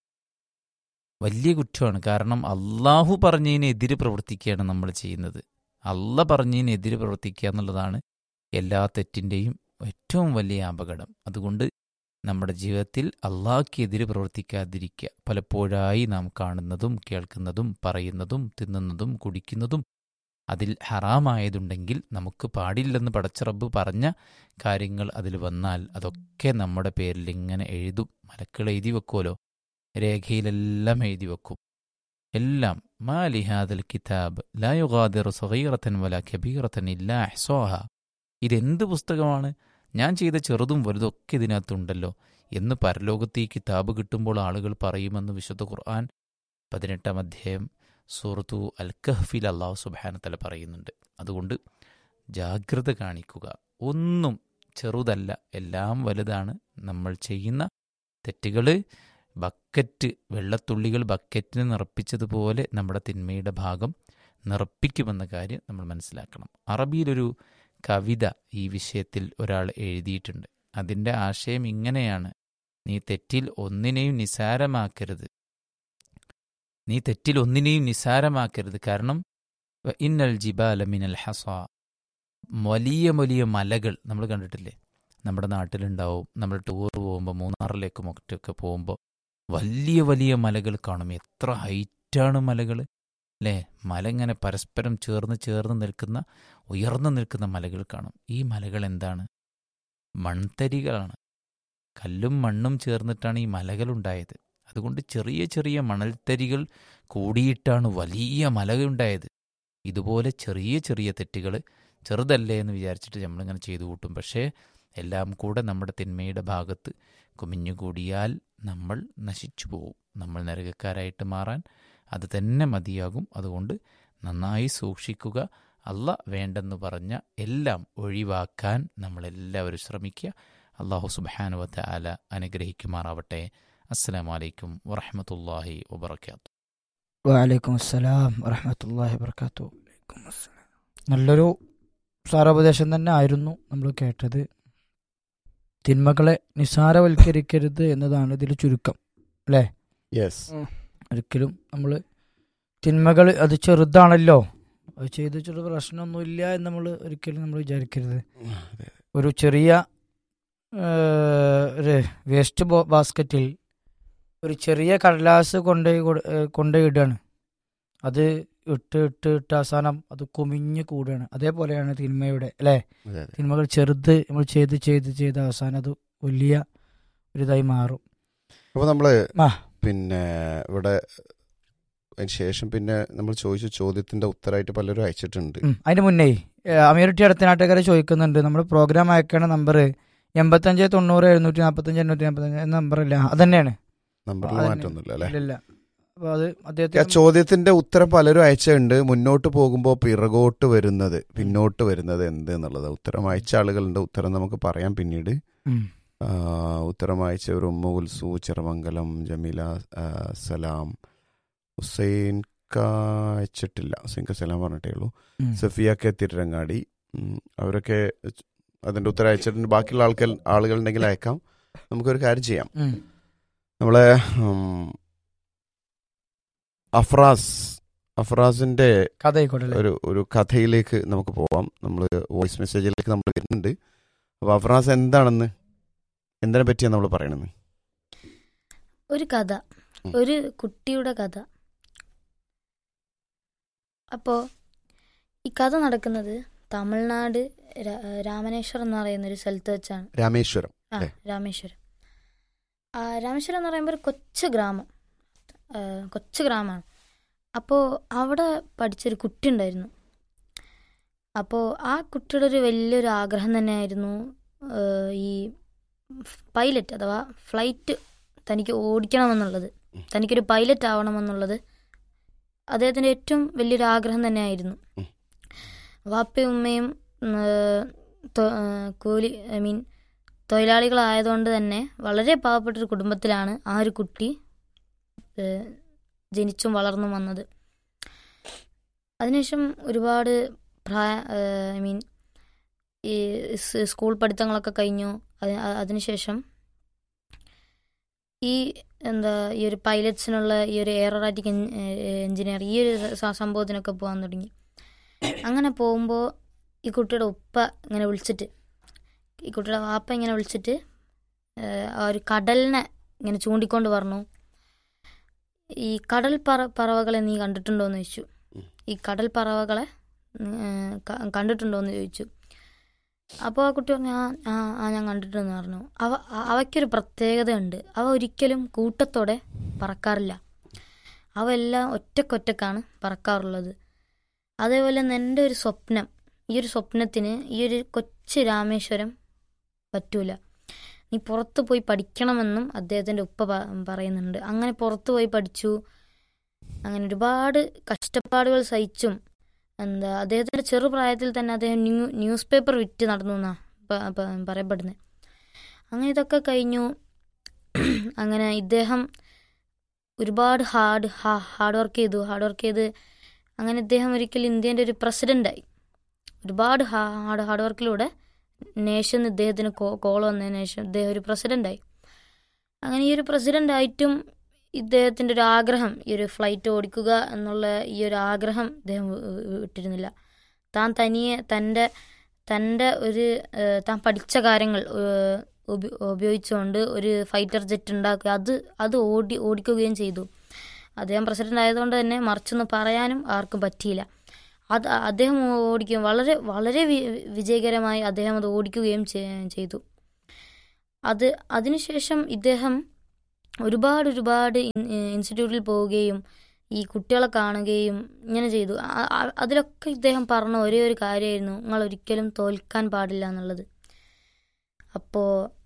വലിയ കുറ്റമാണ് കാരണം അള്ളാഹു പറഞ്ഞതിനെതിരെ പ്രവർത്തിക്കുകയാണ് നമ്മൾ ചെയ്യുന്നത് അല്ല പറഞ്ഞതിനെതിരെ പ്രവർത്തിക്കുക എന്നുള്ളതാണ് എല്ലാ തെറ്റിൻ്റെയും ഏറ്റവും വലിയ അപകടം അതുകൊണ്ട് നമ്മുടെ ജീവിതത്തിൽ അള്ളാഹ്ക്കെതിരെ പ്രവർത്തിക്കാതിരിക്കുക പലപ്പോഴായി നാം കാണുന്നതും കേൾക്കുന്നതും പറയുന്നതും തിന്നുന്നതും കുടിക്കുന്നതും അതിൽ ഹറാമായതുണ്ടെങ്കിൽ നമുക്ക് പാടില്ലെന്ന് പടച്ചറബ് പറഞ്ഞ കാര്യങ്ങൾ അതിൽ വന്നാൽ അതൊക്കെ നമ്മുടെ പേരിൽ ഇങ്ങനെ എഴുതും മലക്കൾ എഴുതി വെക്കുമല്ലോ രേഖയിലെല്ലാം എഴുതി വെക്കും എല്ലാം മാ ലിഹാദൽ കിതാബ് ലാ യുഗാദിർ സഗീറത്തൻ വല കബീറത്തൻ ഇല്ലാ അഹ്സോഹ ഇതെന്ത് പുസ്തകമാണ് ഞാൻ ചെയ്ത ചെറുതും വലുതൊക്കെ ഇതിനകത്തുണ്ടല്ലോ എന്ന് പരലോകത്ത് ഈ കിതാബ് കിട്ടുമ്പോൾ ആളുകൾ പറയുമെന്ന് വിശുദ്ധ ഖുർആൻ പതിനെട്ടാം അധ്യായം സൂറത്തു അൽ കഹ്ഫിൽ അള്ളാഹു സുബാനത്തല പറയുന്നുണ്ട് അതുകൊണ്ട് ജാഗ്രത കാണിക്കുക ഒന്നും ചെറുതല്ല എല്ലാം വലുതാണ് നമ്മൾ ചെയ്യുന്ന തെറ്റുകൾ ബക്കറ്റ് വെള്ളത്തുള്ളികൾ ബക്കറ്റിന് നിറപ്പിച്ചതുപോലെ നമ്മുടെ തിന്മയുടെ ഭാഗം നിറപ്പിക്കുമെന്ന കാര്യം നമ്മൾ മനസ്സിലാക്കണം അറബിയിലൊരു കവിത ഈ വിഷയത്തിൽ ഒരാൾ എഴുതിയിട്ടുണ്ട് അതിൻ്റെ ആശയം ഇങ്ങനെയാണ് നീ തെറ്റിൽ ഒന്നിനെയും നിസാരമാക്കരുത് നീ തെറ്റിൽ ഒന്നിനെയും നിസാരമാക്കരുത് കാരണം വ ഇന്നൽ ജിബാല മിനൽ ഹസ വലിയ വലിയ മലകൾ നമ്മൾ കണ്ടിട്ടില്ലേ നമ്മുടെ നാട്ടിലുണ്ടാവും നമ്മൾ ടൂർ പോകുമ്പോൾ മൂന്നാറിലേക്കും മറ്റൊക്കെ പോകുമ്പോൾ വലിയ വലിയ മലകൾ കാണും എത്ര ഹൈറ്റാണ് മലകൾ അല്ലേ മല ഇങ്ങനെ പരസ്പരം ചേർന്ന് ചേർന്ന് നിൽക്കുന്ന ഉയർന്നു നിൽക്കുന്ന മലകൾ കാണും ഈ മലകൾ എന്താണ് മൺതരികളാണ് കല്ലും മണ്ണും ചേർന്നിട്ടാണ് ഈ മലകളുണ്ടായത് അതുകൊണ്ട് ചെറിയ ചെറിയ മണൽത്തരികൾ കൂടിയിട്ടാണ് വലിയ മലയുണ്ടായത് ഇതുപോലെ ചെറിയ ചെറിയ തെറ്റുകൾ ചെറുതല്ലേ എന്ന് വിചാരിച്ചിട്ട് നമ്മളിങ്ങനെ ചെയ്തു കൂട്ടും പക്ഷേ എല്ലാം കൂടെ നമ്മുടെ തിന്മയുടെ ഭാഗത്ത് കുമിഞ്ഞുകൂടിയാൽ നമ്മൾ നശിച്ചു പോകും നമ്മൾ നരകക്കാരായിട്ട് മാറാൻ അത് തന്നെ മതിയാകും അതുകൊണ്ട് നന്നായി സൂക്ഷിക്കുക അല്ല വേണ്ടെന്ന് പറഞ്ഞ എല്ലാം ഒഴിവാക്കാൻ നമ്മളെല്ലാവരും ശ്രമിക്കുക അള്ളാഹു സുബാനുവത്ത ആല അനുഗ്രഹിക്കുമാറാവട്ടെ അസ്സലാം വലൈക്കും വറഹമത്തല്ലാഹി വബർക്കാത്തു വലൈക്കും അസ്സലാം വറഹമത്തല്ലാഹി വർക്കാത്തു നല്ലൊരു സാരോപദേശം തന്നെ ആയിരുന്നു നമ്മൾ കേട്ടത് തിന്മകളെ നിസാരവൽക്കരിക്കരുത് എന്നതാണ് ഇതിൽ ചുരുക്കം അല്ലേ യെസ് ഒരിക്കലും നമ്മൾ തിന്മകൾ അത് ചെറുതാണല്ലോ അത് ചെയ്ത് ചെറു പ്രശ്നമൊന്നുമില്ല എന്ന് നമ്മൾ ഒരിക്കലും നമ്മൾ വിചാരിക്കരുത് ഒരു ചെറിയ ആ, ഒരു വേസ്റ്റ് ബോ- ബാസ്ക്കറ്റിൽ ഒരു ചെറിയ കടലാസ് കൊണ്ടുപോയി കൊടു- ഏ, കൊണ്ടുപോയി ഇടുകയാണ് അത് ഇട്ട് ഇട്ട് ഇട്ട് അവസാനം അത് കുമിഞ്ഞ് കൂടുകയാണ് അതേപോലെയാണ് തിന്മയുടെ അല്ലേ അതെ അതെ തിന്മകൾ ചെറുത് നമ്മൾ ചെയ്ത് ചെയ്ത് ചെയ്ത് അവസാനം അത് വലിയ ഒരു ഇതായി മാറും അപ്പോൾ നമ്മള് ആ. പിന്നെ ഇവിടെ അതിന് ശേഷം പിന്നെ നമ്മൾ ചോദിച്ച ചോദ്യത്തിന്റെ ഉത്തരമായിട്ട് പലരും അയച്ചിട്ടുണ്ട് ഉം. അതിന്റെ മുന്നേ അമീറുട്ടി അടുത്ത നാട്ടുകാരെ ചോദിക്കുന്നുണ്ട് നമ്മുടെ പ്രോഗ്രാം അയക്കണ നമ്പർ എൺപത്തഞ്ച് തൊണ്ണൂറ് എഴുന്നൂറ്റി നാൽപ്പത്തഞ്ച് എണ്ണൂറ്റി നാൽപ്പത്തഞ്ച് എന്ന നമ്പറില്ല അത് തന്നെയാണ് നമ്പറിൽ അതന്നെ. മാറ്റമൊന്നുമില്ല അല്ലെ ഇല്ല അപ്പൊ അത് ആ അദ്ദേഹത്തിന് ചോദ്യത്തിന്റെ ഉത്തരം പലരും അയച്ചിട്ടുണ്ട് മുന്നോട്ട് പോകുമ്പോൾ പിറകോട്ട് വരുന്നത് പിന്നോട്ട് വരുന്നത് എന്ത് എന്നുള്ളത് ഉത്തരം അയച്ച ആളുകളുണ്ട് ഉത്തരം നമുക്ക് പറയാം പിന്നീട് ഉം. ആ, ഉത്തരം അയച്ചവർ ഉമ്മ ഉൽസു ചിറമംഗലം ജമീല ആ, സലാം ഹുസൈൻ ക അയച്ചിട്ടില്ല ഹുസൈൻ ക സലാം പറഞ്ഞിട്ടേ ഉള്ളൂ ഉം. സഫിയ കെ തിരുരങ്ങാടി ഉം, അവരൊക്കെ അതിന്റെ ഉത്തരം അയച്ചിട്ടുണ്ട് ബാക്കിയുള്ള ആൾക്കാർ ആളുകളുണ്ടെങ്കിൽ അയക്കാം നമുക്കൊരു കാര്യം ചെയ്യാം ഉം. നമ്മളെ ഉം, അഫ്രാസ് അഫ്രാസിന്റെ കഥ ആയിക്കോട്ടെ അല്ലേ? ഒരു ഒരു കഥയിലേക്ക് നമുക്ക് പോവാം നമ്മൾ വോയിസ് മെസ്സേജിലേക്ക് നമ്മൾ വരുന്നുണ്ട് അപ്പൊ അഫ്രാസ് എന്താണെന്ന് എന്തിനെ പറ്റിയാണ് നമ്മൾ പറയണെന്ന് ഒരു കഥ ഉം. ഒരു കുട്ടിയുടെ കഥ അപ്പോൾ ഈ കഥ നടക്കുന്നത് തമിഴ്നാട് രാ- രാമനേശ്വരം എന്ന് പറയുന്ന ഒരു സ്ഥലത്ത് വെച്ചാണ് രാമേശ്വരം ആ അല്ലേ? രാമേശ്വരം ആ രാമേശ്വരം എന്ന് പറയുമ്പോൾ ഒരു കൊച്ചു ഗ്രാമം ആ, കൊച്ചു ഗ്രാമമാണ് അപ്പോൾ അവിടെ പഠിച്ചൊരു കുട്ടി ഉണ്ടായിരുന്നു അപ്പോൾ ആ കുട്ടിയുടെ ഒരു വലിയൊരു ആഗ്രഹം തന്നെയായിരുന്നു ആ, ഈ പൈലറ്റ് അഥവാ ഫ്ലൈറ്റ് തനിക്ക് ഓടിക്കണമെന്നുള്ളത് തനിക്കൊരു പൈലറ്റ് ആവണമെന്നുള്ളത് അദ്ദേഹത്തിൻ്റെ ഏറ്റവും വലിയൊരു ആഗ്രഹം തന്നെയായിരുന്നു ഉം. വാപ്പയും ഉമ്മയും ഉം, തൊ- ആ, കൂലി ഐ മീൻ തൊഴിലാളികളായതുകൊണ്ട് തന്നെ വളരെ പാവപ്പെട്ടൊരു കുടുംബത്തിലാണ് ആ ഒരു കുട്ടി ഏഹ്, ജനിച്ചും വളർന്നും വന്നത് അതിനുശേഷം ഒരുപാട് പ്രായ ഐ മീൻ ഈ സ് സ്കൂൾ പഠിത്തങ്ങളൊക്കെ കഴിഞ്ഞു അത് അ- അതിനുശേഷം ഈ എന്താ ഈ ഒരു പൈലറ്റ്സിനുള്ള ഈ ഒരു എയറോറാറ്റിക് എഞ്ചിനീയർ ഈ ഒരു സ- സംഭവത്തിനൊക്കെ പോകാൻ തുടങ്ങി അങ്ങനെ പോകുമ്പോൾ ഈ കുട്ടിയുടെ ഉപ്പ ഇങ്ങനെ വിളിച്ചിട്ട് ഈ കുട്ടിയുടെ വാപ്പ ഇങ്ങനെ വിളിച്ചിട്ട് ഏഹ്, ആ ഒരു കടലിനെ ഇങ്ങനെ ചൂണ്ടിക്കൊണ്ട് പറഞ്ഞു ഈ കടൽ പറ പറവകളെ നീ കണ്ടിട്ടുണ്ടോ എന്ന് ചോദിച്ചു ഉം. ഈ കടൽ പറവകളെ ഏഹ്, ക- കണ്ടിട്ടുണ്ടോ എന്ന് ചോദിച്ചു അപ്പോൾ ആ കുട്ടി പറഞ്ഞു ആ ആ ആ ഞാൻ കണ്ടിട്ടുണ്ടെന്ന് പറഞ്ഞു അവ അ- അവയ്ക്കൊരു പ്രത്യേകതയുണ്ട് അവ ഒരിക്കലും കൂട്ടത്തോടെ പറക്കാറില്ല അവ എല്ലാം ഒറ്റക്കൊറ്റക്കാണ് പറക്കാറുള്ളത് അതേപോലെ തന്നെ എൻ്റെ ഒരു സ്വപ്നം ഈ ഒരു സ്വപ്നത്തിന് ഈ ഒരു കൊച്ചു രാമേശ്വരം പറ്റൂല നീ പുറത്ത് പോയി പഠിക്കണമെന്നും അദ്ദേഹത്തിൻ്റെ ഉപ്പ പ- പറയുന്നുണ്ട് അങ്ങനെ പുറത്ത് പോയി പഠിച്ചു അങ്ങനെ ഒരുപാട് കഷ്ടപ്പാടുകൾ സഹിച്ചും എന്താ അദ്ദേഹത്തിൻ്റെ ചെറുപ്രായത്തിൽ തന്നെ അദ്ദേഹം ന്യൂ ന്യൂസ് പേപ്പർ വിറ്റ് നടന്നു എന്നാ പ- പ- പറയപ്പെടുന്നത് അങ്ങനെ ഇതൊക്കെ കഴിഞ്ഞു അങ്ങനെ ഇദ്ദേഹം ഒരുപാട് ഹാർഡ് ഹാർഡ് വർക്ക് ചെയ്തു ഹാർഡ് വർക്ക് ചെയ്ത് അങ്ങനെ ഇദ്ദേഹം ഒരിക്കൽ ഇന്ത്യൻ്റെ ഒരു പ്രസിഡൻ്റായി ഒരുപാട് ഹാർഡ് ഹാർഡ് വർക്കിലൂടെ നേഷൻ ഇദ്ദേഹത്തിന് കോൾ വന്നതിന് ശേഷം ഇദ്ദേഹം ഒരു പ്രസിഡൻ്റായി അങ്ങനെ ഈ ഒരു പ്രസിഡൻ്റായിട്ടും ഇദ്ദേഹത്തിൻ്റെ ഒരു ആഗ്രഹം ഈ ഒരു ഫ്ലൈറ്റ് ഓടിക്കുക എന്നുള്ള ഈ ഒരു ആഗ്രഹം ഇദ്ദേഹം വി- വി- വിട്ടിരുന്നില്ല താൻ തനിയെ തൻ്റെ തൻ്റെ ഒരു ഏഹ്, താൻ പഠിച്ച കാര്യങ്ങൾ ഏഹ്, ഉപ- ഉപയോഗിച്ചുകൊണ്ട് ഒരു ഫൈറ്റർ ജെറ്റ് ഉണ്ടാക്കുക അത് അത് ഓടി ഓടിക്കുകയും ചെയ്തു അദ്ദേഹം പ്രസിഡന്റ് ആയതുകൊണ്ട് തന്നെ മറിച്ചൊന്നും പറയാനും ആർക്കും പറ്റിയില്ല അത് അദ്ദേഹം ഓടിക്കുകയും വളരെ വളരെ വി- വിജയകരമായി അദ്ദേഹം അത് ഓടിക്കുകയും ചെ- ചെയ്തു അത് അതിനുശേഷം ഇദ്ദേഹം ഒരുപാട് ഒരുപാട് ഇൻ- ഇൻസ്റ്റിറ്റ്യൂട്ടിൽ പോവുകയും ഈ കുട്ടികളെ കാണുകയും ഇങ്ങനെ ചെയ്തു ആ- ആ- അതിലൊക്കെ ഇദ്ദേഹം പറഞ്ഞ ഒരേ ഒരു കാര്യമായിരുന്നു നിങ്ങൾ ഒരിക്കലും തോൽക്കാൻ പാടില്ല എന്നുള്ളത് അപ്പോൾ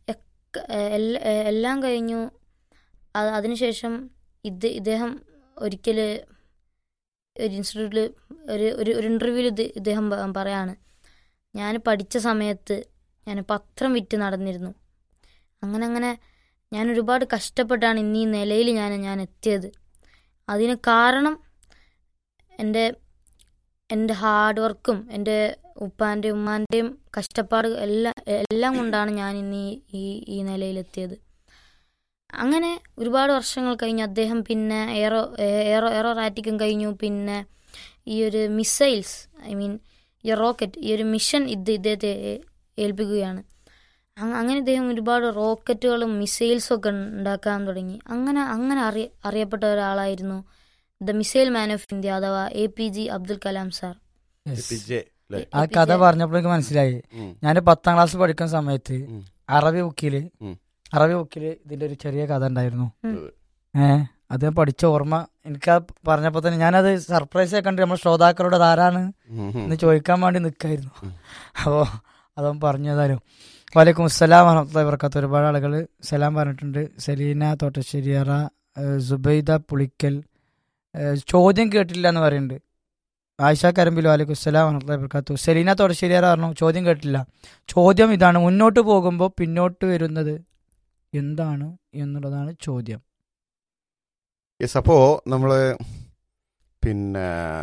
എല്ലാം കഴിഞ്ഞു അത് അതിനുശേഷം ഇത് ഇദ്ദേഹം ഒരിക്കൽ ഒരു ഇൻസ്റ്റിറ്റ്യൂട്ടിൽ ഒരു ഒരു ഒരു ഇൻ്റർവ്യൂവിൽ ഇത് ഇദ്ദേഹം പ- പറയാണ് ഞാൻ പഠിച്ച സമയത്ത് ഞാൻ പത്രം വിറ്റ് നടന്നിരുന്നു അങ്ങനെ അങ്ങനെ ഞാൻ ഒരുപാട് കഷ്ടപ്പെട്ടാണ് ഇന്ന് ഈ നിലയിൽ ഞാൻ ഞാൻ എത്തിയത് അതിന് കാരണം എൻ്റെ എൻ്റെ ഹാർഡ് വർക്കും എൻ്റെ ഉപ്പാൻ്റെയും ഉമ്മാൻ്റെയും കഷ്ടപ്പാട് എല്ലാം എല്ലാം കൊണ്ടാണ് ഞാൻ ഇന്ന് ഈ ഈ ഈ നിലയിലെത്തിയത് അങ്ങനെ ഒരുപാട് വർഷങ്ങൾ കഴിഞ്ഞ് അദ്ദേഹം പിന്നെ എയറോ എയറോ എയറോ റാറ്റിക്കും കഴിഞ്ഞു പിന്നെ ഈ ഒരു മിസൈൽസ് ഐ മീൻ ഈ റോക്കറ്റ് ഈ ഒരു മിഷൻ ഇത് ഇദ്ദേഹത്തെ ഏ- ഏൽപ്പിക്കുകയാണ് അങ് അങ്ങനെ ഇദ്ദേഹം ഒരുപാട് റോക്കറ്റുകളും മിസൈൽസും ഒക്കെ ഉണ്ടാക്കാൻ തുടങ്ങി അങ്ങനെ അങ്ങനെ അറിയ അറിയപ്പെട്ട ഒരാളായിരുന്നു the missile man of India അഥവാ A P G Abdul Kalam sir Yes. PJ അല്ലേ ആ കഥ പറഞ്ഞപ്പോൾ എനിക്ക് മനസ്സിലായി ഉം. ഞാൻ പത്താം ക്ലാസ് പഠിക്കുന്ന സമയത്ത് ഉം. അറബി ബുക്കില് ഉം. അറബി ബുക്കില് ഇതിന്റെ ഒരു ചെറിയ കഥ ഉണ്ടായിരുന്നു ഉം. ഏ അത് ഞാൻ പഠിച്ച ഓർമ്മ എനിക്ക് ആ പറഞ്ഞപ്പോൾ തന്നെ ഞാനത് സർപ്രൈസ് കണ്ട് നമ്മുടെ ശ്രോതാക്കളോട് അത് ആരാണ് ഉം, ഉം. എന്ന് ചോദിക്കാൻ വേണ്ടി നിൽക്കായിരുന്നു ഉം. അപ്പോൾ അതൊന്നും പറഞ്ഞു തരാലും വലൈക്കും അസ്സലാം വറഹമത്തുള്ള വർക്കത്ത് ഒരുപാട് ആളുകൾ സലാം പറഞ്ഞിട്ടുണ്ട് സെലീന തോട്ടശ്ശേരിയറ ഏഹ് സുബൈദ പുളിക്കൽ ഏഹ് ചോദ്യം കേട്ടില്ല എന്ന് പറയുന്നുണ്ട് ആയിഷ കരമ്പിലു വലൈക്കും അസ്സലാം വറഹമത്തുള്ള വർക്കത്തു സെലീന തോട്ടശ്ശേരിയറ പറഞ്ഞു ചോദ്യം കേട്ടില്ല ചോദ്യം ഇതാണ് മുന്നോട്ട് പോകുമ്പോൾ പിന്നോട്ട് വരുന്നത് എന്താണ് എന്നുള്ളതാണ് ചോദ്യം യെസ് അപ്പോ നമ്മള് പിന്നെ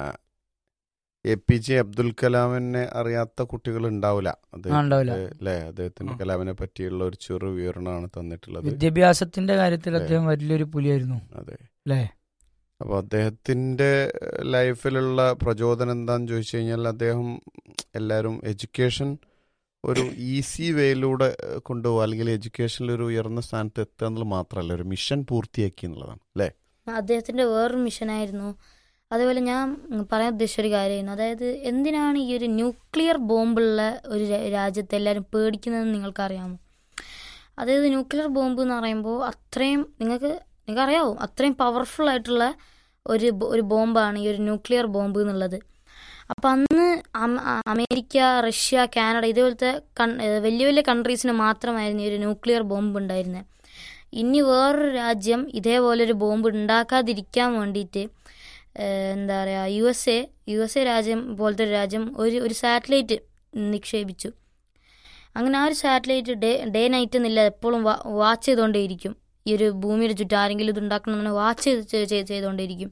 എ പി ജെ അബ്ദുൽ കലാമിനെ അറിയാത്ത കുട്ടികൾ ഉണ്ടാവില്ല അത് ആ, ഉണ്ടാവില്ല. അല്ലേ അദ്ദേഹത്തിന്റെ ആ. കലാമിനെ പറ്റിയുള്ള ഒരു ചെറു വിവരണമാണ് തന്നിട്ടുള്ളത് വിദ്യാഭ്യാസത്തിന്റെ കാര്യത്തിൽ അദ്ദേഹം വലിയൊരു പുലിയായിരുന്നു അതെ അല്ലേ അപ്പോൾ അദ്ദേഹത്തിന്റെ ലൈഫിലുള്ള പ്രചോദനം എന്താന്ന് ചോദിച്ചു കഴിഞ്ഞാൽ അദ്ദേഹം എല്ലാവരും എഡ്യൂക്കേഷൻ ഒരു ഈസി വേയിലൂടെ കൊണ്ടുപോകുക അല്ലെങ്കിൽ എഡ്യൂക്കേഷനിൽ ഒരു ഉയർന്ന സ്ഥാനത്ത് എത്തുക എന്നുള്ളത് മാത്രമല്ല ഒരു മിഷൻ പൂർത്തിയാക്കി എന്നുള്ളതാണ് അല്ലേ അദ്ദേഹത്തിന്റെ വേറൊരു മിഷനായിരുന്നു അതേപോലെ ഞാൻ പറയാൻ ഉദ്ദേശിച്ച ഒരു കാര്യമായിരുന്നു അതായത് എന്തിനാണ് ഈ ഒരു ന്യൂക്ലിയർ ബോംബുള്ള ഒരു രാ- രാജ്യത്തെ എല്ലാവരും പേടിക്കുന്നതെന്ന് നിങ്ങൾക്കറിയാമോ അതായത് ന്യൂക്ലിയർ ബോംബ് എന്ന് പറയുമ്പോൾ അത്രയും നിങ്ങൾക്ക് നിങ്ങൾക്ക് അറിയാവോ അത്രയും പവർഫുൾ ആയിട്ടുള്ള ഒരു ബോ- ഒരു ബോംബാണ് ഈ ഒരു ന്യൂക്ലിയർ ബോംബ് എന്നുള്ളത് അപ്പം അന്ന് അമ- അ- അമേരിക്ക റഷ്യ കാനഡ ഇതേപോലത്തെ കൺ- ഏഹ് വലിയ വലിയ കൺട്രീസിന് മാത്രമായിരുന്നു ഈ ഒരു ന്യൂക്ലിയർ ബോംബ് ഉണ്ടായിരുന്നത് ഇനി വേറൊരു രാജ്യം ഇതേപോലെ ഒരു ബോംബ് ഉണ്ടാക്കാതിരിക്കാൻ വേണ്ടിയിട്ട് ഏഹ് എന്താ പറയുക U S A U S A രാജ്യം പോലത്തെ ഒരു രാജ്യം ഒരു ഒരു സാറ്റലൈറ്റ് നിക്ഷേപിച്ചു അങ്ങനെ ആ ഒരു സാറ്റലൈറ്റ് ഡേ ഡേ നൈറ്റ് എന്നില്ല എപ്പോഴും വാച്ച് ചെയ്തുകൊണ്ടേയിരിക്കും ഈ ഒരു ഭൂമിയുടെ ചുറ്റും ആരെങ്കിലും ഇത് ഉണ്ടാക്കണമെന്ന് വാച്ച് ചെയ്ത് ചെയ്ത് ചെയ്തുകൊണ്ടേയിരിക്കും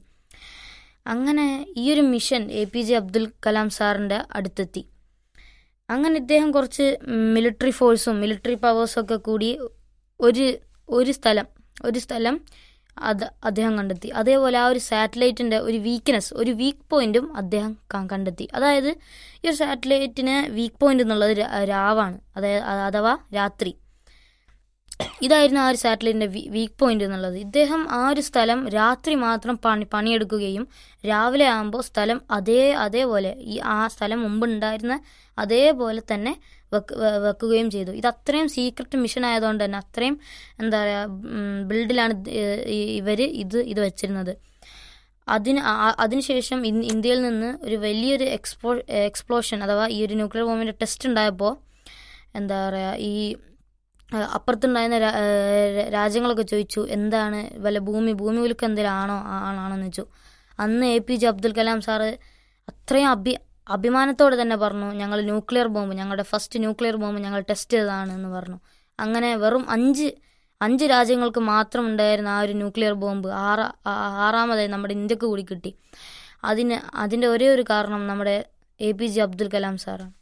അങ്ങനെ ഈ ഒരു mission A P J Abdul Kalam സാറിൻ്റെ അടുത്തെത്തി അങ്ങനെ ഇദ്ദേഹം കുറച്ച് മിലിറ്ററി ഫോഴ്സും മിലിറ്ററി പവേഴ്സും ഒക്കെ കൂടി ഒരു ഒരു സ്ഥലം ഒരു സ്ഥലം അത് അദ്ദേഹം കണ്ടെത്തി അതേപോലെ ആ ഒരു സാറ്റലൈറ്റിൻ്റെ ഒരു വീക്ക്നെസ് ഒരു വീക്ക് പോയിന്റും അദ്ദേഹം ക- കണ്ടെത്തി അതായത് ഈ ഒരു സാറ്റലൈറ്റിന് വീക്ക് പോയിന്റ് എന്നുള്ളത് രാ- രാവാണ് അതായത് അഥവാ രാത്രി ഇതായിരുന്നു ആ ഒരു സാറ്റലൈറ്റിന്റെ വീക്ക് പോയിന്റ് എന്നുള്ളത് ഇദ്ദേഹം ആ ഒരു സ്ഥലം രാത്രി മാത്രം പണി പണിയെടുക്കുകയും രാവിലെ ആകുമ്പോൾ സ്ഥലം അതേ അതേപോലെ ഈ ആ സ്ഥലം മുമ്പ് ഉണ്ടായിരുന്ന അതേപോലെ തന്നെ വെക്ക് വെ- വെക്കുകയും ചെയ്തു ഇത് അത്രയും സീക്രട്ട് മിഷൻ ആയതുകൊണ്ട് തന്നെ അത്രയും എന്താ പറയുക ബിൽഡിലാണ് ഇവർ ഇത് ഇത് വെച്ചിരുന്നത് അതിന് ആ- അതിനുശേഷം ഇൻ- ഇന്ത്യയിൽ നിന്ന് ഒരു വലിയൊരു എക്സ്പ്ലോ എക്സ്പ്ലോഷൻ അഥവാ ഈ ഒരു ന്യൂക്ലിയർ ബോംബിൻ്റെ ടെസ്റ്റ് ഉണ്ടായപ്പോൾ എന്താ പറയുക ഈ ആ, അപ്പുറത്തുണ്ടായിരുന്ന രാ- ഏ, രാജ്യങ്ങളൊക്കെ ചോദിച്ചു എന്താണ് വല്ല ഭൂമി ഭൂമി കുലുക്കം എന്തെങ്കിലും ആണോ ആ- ആണോന്ന് ചോദിച്ചു അന്ന് A P J Abdul Kalam sir അത്രയും അഭി അഭിമാനത്തോടെ തന്നെ പറഞ്ഞു ഞങ്ങൾ ന്യൂക്ലിയർ ബോംബ് ഞങ്ങളുടെ ഫസ്റ്റ് ന്യൂക്ലിയർ ബോംബ് ഞങ്ങൾ ടെസ്റ്റ് ചെയ്തതാണ് എന്ന് പറഞ്ഞു അങ്ങനെ വെറും അഞ്ച് അഞ്ച് രാജ്യങ്ങൾക്ക് മാത്രം ഉണ്ടായിരുന്ന ആ ഒരു ന്യൂക്ലിയർ ബോംബ് ആറ ആ- ആറാമതായി നമ്മുടെ ഇന്ത്യക്ക് കൂടി കിട്ടി അതിന് അതിൻ്റെ ഒരേ ഒരു കാരണം നമ്മുടെ A P J Abdul Kalam സാറാണ്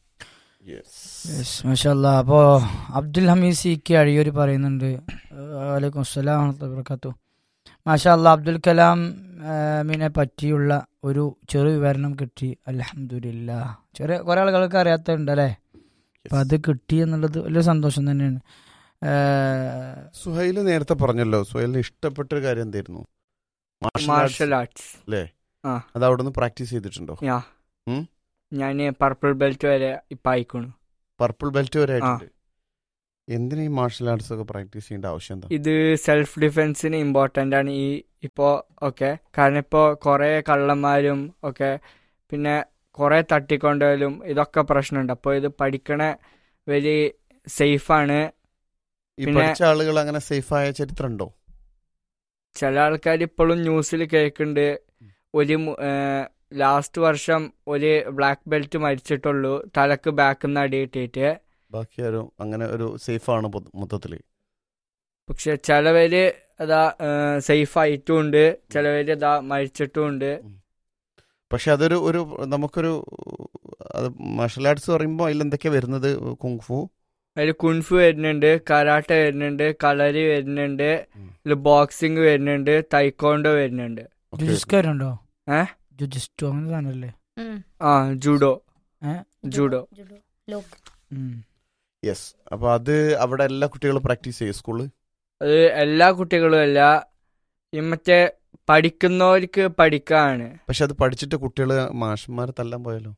മാഷല്ല അപ്പോൾ അബ്ദുൽ ഹമീദ് സി കെ അഴിയൂർ പറയുന്നുണ്ട് വലൈക്കും അസ്സലാം വർക്കാത്തു മാഷാ അല്ലാ അബ്ദുൽ കലാമിനെ പറ്റിയുള്ള ഒരു ചെറു വിവരണം കിട്ടി അലഹമില്ല ചെറിയ കുറെ ആളുകൾക്ക് അറിയാത്തുണ്ട് അല്ലേ അപ്പം അത് കിട്ടി എന്നുള്ളത് വലിയ സന്തോഷം തന്നെയാണ് ഏഹ്, സുഹൈല് നേരത്തെ പറഞ്ഞല്ലോ സുഹൈലിന് ഇഷ്ടപ്പെട്ട ഒരു കാര്യം എന്തായിരുന്നു മാർഷൽ ആർട്സ് അല്ലേ ആ. അത് അവിടെ നിന്ന് പ്രാക്ടീസ് ചെയ്തിട്ടുണ്ടോ യാ ഉം? ഞാൻ പർപ്പിൾ ബെൽറ്റ് വരെ ഇപ്പം അയക്കണു പർപ്പിൾ ബെൽറ്റ് വരെ ആയിട്ടുണ്ട് എന്തിനാ ഈ മാർഷൽ ആർട്സ് ഒക്കെ പ്രാക്ടീസ് ചെയ്യേണ്ട ആവശ്യം എന്താ ഇത് സെൽഫ് ഡിഫെൻസിന് ഇമ്പോർട്ടൻ്റ് ആണ് ഈ ഇപ്പോൾ ഓക്കെ കാരണം ഇപ്പോൾ കുറേ കള്ളന്മാരും ഒക്കെ പിന്നെ കുറേ തട്ടിക്കൊണ്ടുപോലും ഇതൊക്കെ പ്രശ്നമുണ്ട് അപ്പോൾ ഇത് പഠിക്കണ വലിയ സേഫാണ് ഈ പിന്നെ- പഠിച്ച ആളുകൾ അങ്ങനെ സേഫ് ആയ ചരിത്രം ഉണ്ടോ ചില ആൾക്കാർ ഇപ്പോഴും ന്യൂസിൽ കേൾക്കുന്നുണ്ട് ഒരു ലാസ്റ്റ് വർഷം ഒരു ബ്ലാക്ക് ബെൽറ്റ് മരിച്ചിട്ടുള്ളൂ തലക്ക് ബാക്കിൽ നിന്ന് അടി കിട്ടിയിട്ട് ബാക്കി ആരും അങ്ങനെ ഒരു സേഫ് ആണ് പൊ- മൊത്തത്തില് പക്ഷെ ചിലവര് അതാ സേഫ് ആയിട്ടും ഉണ്ട് ചിലവര് അതാ മരിച്ചിട്ടും ഉണ്ട് പക്ഷെ അതൊരു ഒരു നമുക്കൊരു അത് മാർഷൽ ആർട്സ് പറയുമ്പോൾ അതിൽ എന്തൊക്കെയാ വരുന്നത് കുങ്ഫു അതിൽ കുൻഫു വരുന്നുണ്ട് കരാട്ട വരുന്നുണ്ട് കളരി വരുന്നുണ്ട് ഉം. ഇതിൽ ബോക്സിങ് വരുന്നുണ്ട് തൈക്കോണ്ടോ വരുന്നുണ്ട് ജുജിസ്കാരുണ്ടോ ഏ? ജുജിസ്റ്റോ അങ്ങനെ സാധനമല്ലേ ആ ജൂഡോ ഏ? ജൂഡോ ജുഡോ ലോക്ക് ഉം. യെസ് അപ്പൊ അത് അവിടെ എല്ലാ കുട്ടികളും പ്രാക്ടീസ് ചെയ്യും സ്കൂളിൽ അത് എല്ലാ കുട്ടികളും അല്ല ഈ മറ്റേ പഠിക്കുന്നവർക്ക് പഠിക്കാണ് പക്ഷെ അത് പഠിച്ചിട്ട് കുട്ടികൾ മാഷന്മാരെ തല്ലാൻ പോയാലോ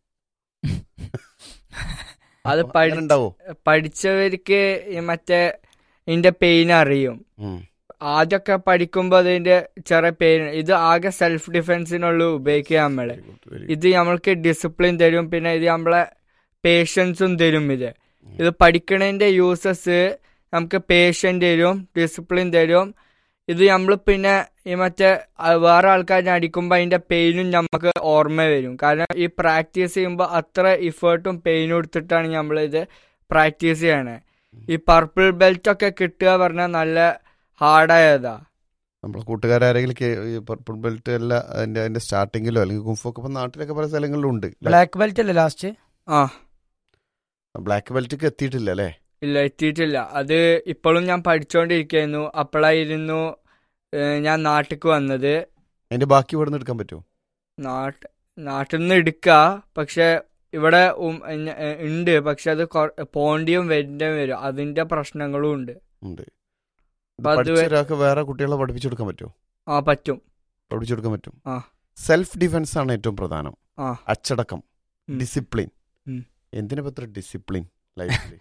അത് അപ്പൊ പഠി- അങ്ങനെ ഉണ്ടാവോ പഠിച്ചവർക്ക് ഈ മറ്റേ ഇതിന്റെ പെയിൻ അറിയും ഉം. ആദ്യമൊക്കെ പഠിക്കുമ്പോൾ അതിന്റെ ചെറിയ പെയിൻ ഇത് ആകെ സെൽഫ് ഡിഫെൻസിനുള്ള ഉപയോഗിക്കുക നമ്മള് Very good, very ഇത് നമ്മൾക്ക് ഡിസിപ്ലിൻ തരും പിന്നെ ഇത് നമ്മളെ പേഷ്യൻസും തരും ഇത് ഇത് പഠിക്കണതിന്റെ യൂസസ് നമുക്ക് പേഷ്യൻ്റ് തരും ഡിസിപ്ലിൻ തരും ഇത് നമ്മൾ പിന്നെ ഈ മറ്റേ ആ, വേറെ ആൾക്കാരിനെ അടിക്കുമ്പോൾ അതിന്റെ പെയിനും നമുക്ക് ഓർമ്മ വരും കാരണം ഈ പ്രാക്ടീസ് ചെയ്യുമ്പോൾ അത്ര ഇഫേർട്ടും പെയിനും എടുത്തിട്ടാണ് നമ്മൾ ഇത് പ്രാക്ടീസ് ചെയ്യണേ ഈ പർപ്പിൾ ബെൽറ്റ് ഒക്കെ കിട്ടുക പറഞ്ഞാൽ നല്ല ഹാർഡായതാ നമ്മളെ കൂട്ടുകാരെങ്കിലും ഈ പർപ്പിൾ ബെൽറ്റ് അല്ല അതിന്റെ അതിന്റെ സ്റ്റാർട്ടിങ്ങിലോ അല്ലെങ്കിൽ കുംഫൊക്കെ ഇപ്പൊ നാട്ടിലൊക്കെ പല സ്ഥലങ്ങളിലും ഉണ്ട് ബ്ലാക്ക് ബെൽറ്റ് അല്ലേ ലാസ്റ്റ് ആ ബ്ലാക്ക് ബെൽറ്റ് എത്തിയിട്ടില്ല അല്ലേ ഇല്ല എത്തിയിട്ടില്ല അത് ഇപ്പോഴും ഞാൻ പഠിച്ചുകൊണ്ടിരിക്കുന്നു അപ്പോഴായിരുന്നു ഏഹ്, ഞാൻ നാട്ടിലേക്ക് വന്നത് അതിന്റെ ബാക്കി ഇവിടെ നിന്ന് എടുക്കാൻ പറ്റുമോ നാട്ട് നാട്ടിൽ നിന്ന് എടുക്കുക പക്ഷെ ഇവിടെ ഉം, എന്ന- ഏ, ഉണ്ട് പക്ഷെ അത് കൊ- പോണ്ടിയും വരേണ്ടിയും വരും അതിന്റെ പ്രശ്നങ്ങളും ഉണ്ട് ഉണ്ട് ഇത് അപ്പൊ അത് പഠിച്ച ഒരാൾക്ക് വേറെ കുട്ടികളെ പഠിപ്പിച്ചെടുക്കാൻ പറ്റുമോ ആ പറ്റും പഠിപ്പിച്ചെടുക്കാൻ പറ്റും ആ. സെൽഫ് ഡിഫൻസ് ആണ് ഏറ്റവും പ്രധാനം ആ. അച്ചടക്കം ഉം. ഡിസിപ്ലിൻ ഉം. എന്തിനാ പത്ര ഡിസിപ്ലിൻ ലൈഫിൽ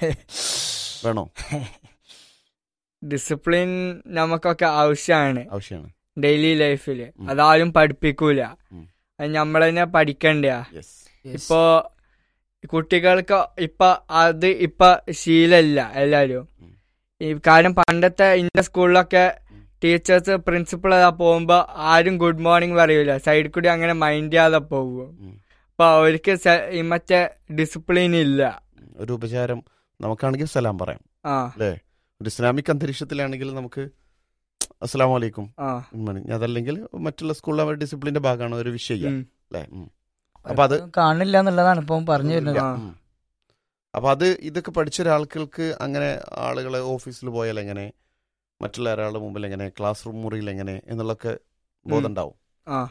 വേണോ ഡിസിപ്ലിൻ നമുക്കൊക്കെ ആവശ്യമാണ് ആവശ്യമാണ് ഡെയിലി ലൈഫിൽ ഉം. അതാരും പഠിപ്പിക്കൂല ഉം. അത് നമ്മൾ തന്നെ പഠിക്കണ്ട യെസ് ഇപ്പോ കുട്ടികൾക്ക് ഇപ്പൊ അത് ഇപ്പൊ ശീലല്ല എല്ലാരും ഉം. ഈ കാരണം പണ്ടത്തെ ഇന്റെ സ്കൂളിലൊക്കെ ടീച്ചേഴ്സ് പ്രിൻസിപ്പൾ അതാ പോകുമ്പോ ആരും ഗുഡ് മോർണിംഗ് പറയൂല സൈഡിൽ കൂടി അങ്ങനെ മൈൻഡ് ചെയ്യാതെ പോകും ഉം. അപ്പൊ അവർക്ക് സെ- ഈ മറ്റേ ഡിസിപ്ലിൻ ഇല്ല ഒരു ഉപചാരം നമുക്കാണെങ്കിൽ സലാം പറയാം ആ അല്ലേ ഒരു ഇസ്ലാമിക് അന്തരീക്ഷത്തിലാണെങ്കിൽ നമുക്ക് അസ്സലാമു അലൈക്കും ആ ഗുഡ് മോർണിംഗ് അതല്ലെങ്കിൽ മറ്റുള്ള സ്കൂളിലെ അവർ ഡിസിപ്ലിന്റെ ഭാഗമാണ് ഒരു വിഷയം ഉം. അല്ലേ ഉം. അപ്പൊ അത് കാണില്ല എന്നുള്ളതാണ് ഇപ്പം പറഞ്ഞു വരുന്നത് ആ. ഉം. അപ്പൊ അത് ഇതൊക്കെ പഠിച്ച ഒരാൾക്കൾക്ക് അങ്ങനെ ആളുകളെ ഓഫീസിൽ പോയാൽ എങ്ങനെ മറ്റുള്ള ഒരാളുടെ മുമ്പിൽ എങ്ങനെ ക്ലാസ് റൂം മുറിയിൽ എങ്ങനെ എന്നുള്ളൊക്കെ ബോധം ഉണ്ടാവും ആ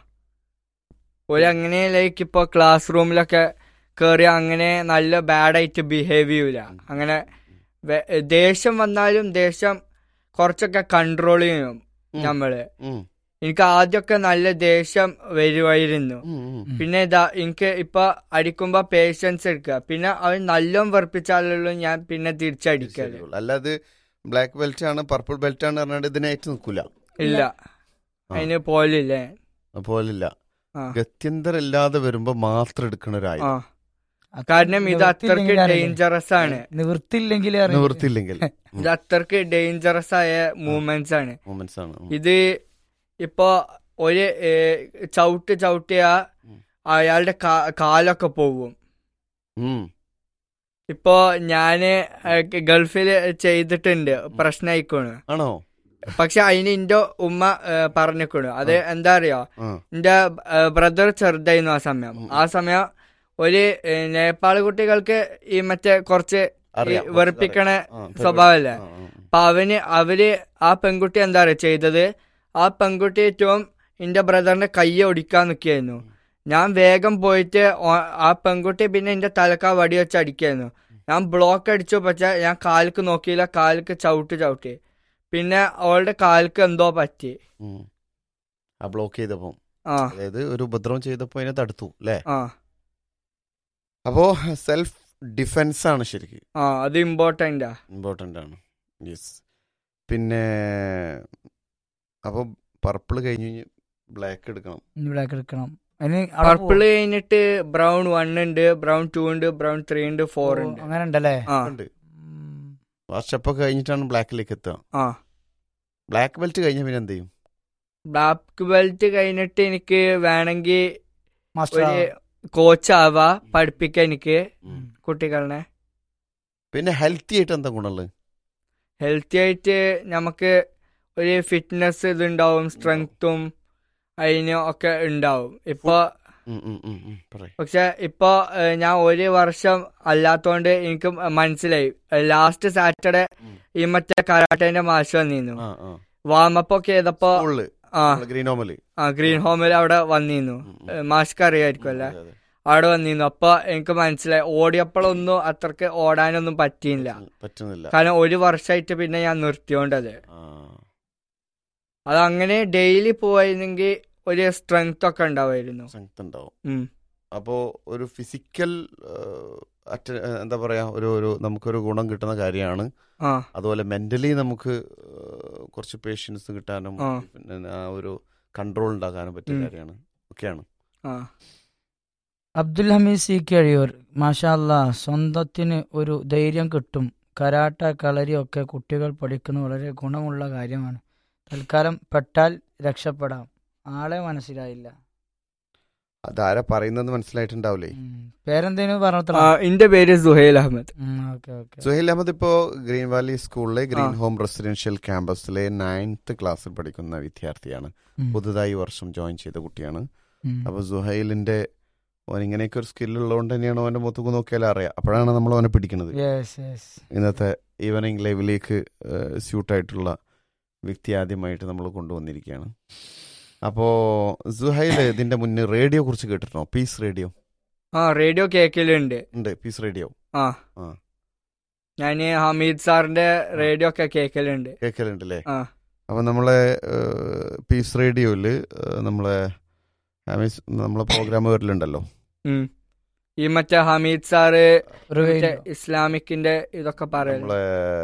ഒരു അങ്ങനെ ലൈക്ക് ഇപ്പൊ ക്ലാസ് റൂമിലൊക്കെ കേറി അങ്ങനെ നല്ല ബാഡായിട്ട് ബിഹേവ് ചെയ്യൂല അങ്ങനെ വെ- ദേഷ്യം വന്നാലും ദേഷ്യം കുറച്ചൊക്കെ കൺട്രോൾ ചെയ്യും ഉം. നമ്മള് ഉം. എനിക്ക് ആദ്യമൊക്കെ നല്ല ദേഷ്യം വരുമായിരുന്നു ഉം, ഉം. പിന്നെ ഇതാ എനിക്ക് ഇപ്പൊ അടിക്കുമ്പോ പേഷ്യൻസ് എടുക്കുക പിന്നെ അവൻ നല്ലോണം വെറുപ്പിച്ചാലുള്ളൂ ഞാൻ പിന്നെ തിരിച്ചടിക്കല് ശരിയുള്ളൂ. അല്ലാതെ ബ്ലാക്ക് ബെൽറ്റ് ആണ് പർപ്പിൾ ബെൽറ്റ് ആണ് പറഞ്ഞിട്ട് ഇതിനെ ഏറ്റു നിൽക്കൂല ഇല്ല അതിന് പോലില്ലേ പോലില്ല ആ. ഗത്യന്തരമില്ലാതെ വരുമ്പോ മാത്രം എടുക്കണ ഒരായി ആ കാരണം ഇത് അത്രക്ക് ഡേഞ്ചറസ് ആണ് നിവൃത്തില്ലെങ്കിൽ നിവൃത്തിയില്ലെങ്കിൽ ഇത് അത്രക്ക് ഡേഞ്ചറസ് ആയ മൂവ്മെന്റ്സ് ആണ് മൂമെന്റ്സ് ആണ് ഉം. ഇത് ഇപ്പൊ ഒരു ഏ, ചവിട്ട് ചവിട്ടിയ ഉം. അയാളുടെ കാ- കാലൊക്കെ പോകും ഉം. ഇപ്പോ ഞാന് ഗൾഫിൽ ചെയ്തിട്ടുണ്ട് പ്രശ്നമായിക്കോണ് ആണോ പക്ഷെ അതിന് എന്റെ ഉമ്മ പറഞ്ഞിക്കണു അത് എന്താ അറിയോ ആ. എന്റെ ബ്രദർ ചെറുതായിരുന്നു ആ സമയം ഉം. ആ സമയം ഒരു ഏ, നേപ്പാള് കുട്ടികൾക്ക് ഈ മറ്റേ കുറച്ച് ഈ അറിയാം വെറുപ്പിക്കണ ആ, സ്വഭാവമല്ലേ ആ, ആ, അപ്പൊ അവന് അവര് ആ പെൺകുട്ടി എന്താ പറയുക ചെയ്തത് ആ പെൺകുട്ടി ഏറ്റവും എന്റെ ബ്രദറിന്റെ കൈ ഒടിക്കാൻ നിൽക്കുകയായിരുന്നു ഞാൻ വേഗം പോയിട്ട് ഓ- ആ പെൺകുട്ടി പിന്നെ എന്റെ തലക്കാ വടി വെച്ച് അടിക്കായിരുന്നു ഞാൻ ബ്ലോക്ക് അടിച്ചു പക്ഷെ ഞാൻ കാൽക്ക് നോക്കിയില്ല കാൽക്ക് ചവിട്ട് ചവിട്ടി പിന്നെ അവളുടെ കാൽക്ക് എന്തോ പറ്റി ഉം. ആ ബ്ലോക്ക് ചെയ്തപ്പോ ആ അതായത് ഒരു ഉപദ്രവം ചെയ്തപ്പോ അതിനെ തടുത്തു അല്ലേ ആ അപ്പോ സെൽഫ് ഡിഫെൻസ് ആണ് ശരിക്ക് ആ അത് ഇമ്പോർട്ടൻ്റാ ഇമ്പോർട്ടൻ്റ് ആണ് യെസ് പിന്നെ അപ്പോൾ പർപ്പിൾ കഴിഞ്ഞ് ബ്ലാക്ക് എടുക്കണം ബ്ലാക്ക് എടുക്കണം അതിന് അവിടെ പർപ്പിൾ കഴിഞ്ഞിട്ട് ബ്രൗൺ വൺ ഉണ്ട് ബ്രൗൺ ടു ഉണ്ട് ബ്രൗൺ ത്രീ ഉണ്ട് ഫോർ ഓ, ഉണ്ട് അങ്ങനെ ഉണ്ടല്ലേ ആ ഉണ്ട് ഉം. ആ സ്റ്റെപ്പൊക്കെ കഴിഞ്ഞിട്ടാണ് ബ്ലാക്കിലേക്ക് എത്തുക ആ ബ്ലാക്ക് ബെൽറ്റ് കഴിഞ്ഞാൽ പിന്നെ എന്ത് ചെയ്യും ബ്ലാക്ക് ബെൽറ്റ് കഴിഞ്ഞിട്ട് എനിക്ക് വേണമെങ്കിൽ മാസ്റ്റർ ഒരു കോച്ച് ആവാ പഠിപ്പിക്കാൻ എനിക്ക് ഉം. കുട്ടികളെ പിന്നെ ഹെൽത്തി ആയിട്ട് എന്താ ഗുണമുള്ളത് ഹെൽത്തി ആയിട്ട് നമുക്ക് ഒരു ഫിറ്റ്നസ് ഇതുണ്ടാവും സ്ട്രെങ്ത്തും അതിന് ഒക്കെ ഉണ്ടാവും ഇപ്പൊ ഉം, ഉം, ഉം, ഉം. പറയ്. പക്ഷെ ഇപ്പൊ ഏഹ്, ഞാൻ ഒരു വർഷം അല്ലാത്തോണ്ട് എനിക്ക് മനസ്സിലായി ലാസ്റ്റ് സാറ്റർഡേ ഉം. ഈ മറ്റേ കരാട്ടേന്റെ മാഷ് വന്നിരുന്നു ആ ആ വാമപ്പ് ഒക്കെ ചെയ്തപ്പോ സ്കൂളില് ആ ഗ്രീൻ ഹോമില് ആ ഗ്രീൻ ഹോമിൽ അവിടെ വന്നിരുന്നു ഉം, ഉം. ഏഹ്, മാഷ്ക്ക് അറിയായിരിക്കും അല്ലേ അതെ, അതെ. അവിടെ വന്നിരുന്നു അപ്പൊ എനിക്ക് മനസ്സിലായി ഓടിയപ്പോഴൊന്നും അത്രക്ക് ഓടാനൊന്നും പറ്റിയില്ല പറ്റുന്നില്ല കാരണം ഒരു വർഷമായിട്ട് പിന്നെ ഞാൻ നിർത്തിയോണ്ടത് ആ. അത് അങ്ങനെ ഡെയിലി പോയിരുന്നെങ്കിൽ ഒരു സ്ട്രെങ്ത് ഒക്കെ ഉണ്ടാവുമായിരുന്നു strength ഉണ്ടാവും ഉം. അപ്പോ ഒരു ഫിസിക്കൽ അറ്റ എന്താ പറയാ ഒരു ഒരു നമുക്കൊരു ഗുണം കിട്ടുന്ന കാര്യമാണ് ആ അതുപോലെ മെന്റലി നമുക്ക് ഏഹ്, കുറച്ച് പേഷ്യൻസ് കിട്ടാനും ആ. പിന്നെ ആ ഒരു കൺട്രോൾ ഉണ്ടാക്കാനും പറ്റിയ ഉം. കാര്യമാണ് ഒക്കെയാണ് ആ അബ്ദുൽ ഹമീദ് സി കഴിയൂർ മാഷാല്ല സ്വന്തത്തിന് ഒരു ധൈര്യം കിട്ടും കരാട്ട കളരി ഒക്കെ കുട്ടികൾ പഠിക്കുന്ന വളരെ ഗുണമുള്ള കാര്യമാണ് തൽക്കാലം പെട്ടാൽ രക്ഷപ്പെടാം ആളെ മനസ്സിലായില്ല അതാരാ പറയുന്നത് മനസ്സിലായിട്ടുണ്ടാവില്ലേ ഉം. പേരെന്തേനു പറഞ്ഞത്ര ആ, എന്റെ പേര് സുഹൈൽ അഹമ്മദ് ഓക്കെ ഓക്കെ സുഹൈൽ അഹമ്മദ് ഇപ്പോ ഗ്രീൻ വാലി സ്കൂളിലെ ഗ്രീൻ ഹോം റെസിഡൻഷ്യൽ ക്യാമ്പസിലെ നയൻത്ത് ക്ലാസ്സിൽ പഠിക്കുന്ന വിദ്യാർത്ഥിയാണ് പുതുതായി ഈ വർഷം ജോയിൻ ചെയ്ത കുട്ടിയാണ് അപ്പൊ സുഹൈലിന്റെ ഓൻ ഇങ്ങനെയൊക്കെ ഒരു സ്കിൽ ഉള്ളതുകൊണ്ട് തന്നെയാണ് അവന്റെ മുത്തുക്ക് നോക്കിയാൽ അറിയാം അപ്പോഴാണ് നമ്മൾ അവനെ പിടിക്കുന്നത് യെസ് യെസ് ഇന്നത്തെ ഈവനിങ് ലൈവിലേക്ക് സ്യൂട്ടായിട്ടുള്ള വ്യക്തി ആദ്യമായിട്ട് നമ്മൾ കൊണ്ടുവന്നിരിക്കുകയാണ് അപ്പോൾ സുഹൈൽ ഇതിന്റെ മുന്നേ റേഡിയോ കുറിച്ച് കേട്ടിട്ടുണ്ടോ പീസ് റേഡിയോ ആ റേഡിയോ കേൾക്കലുണ്ട് ഉണ്ട് പീസ് റേഡിയോ ആ ആ. ഞാൻ ഹമീദ് സാറിന്റെ റേഡിയോ ഒക്കെ കേൾക്കലുണ്ട് കേൾക്കലുണ്ടല്ലേ ആ. അപ്പോൾ നമ്മളെ പീസ് റേഡിയോയിൽ നമ്മളെ ആമീസ് നമ്മളെ പ്രോഗ്രാം വരലുണ്ടല്ലോ ഉം. ഈ മറ്റേ ഹമീദ് സാറ് ഒരു മറ്റേ ഇസ്ലാമിക്കിന്റെ ഇതൊക്കെ പറയല് നമ്മളെ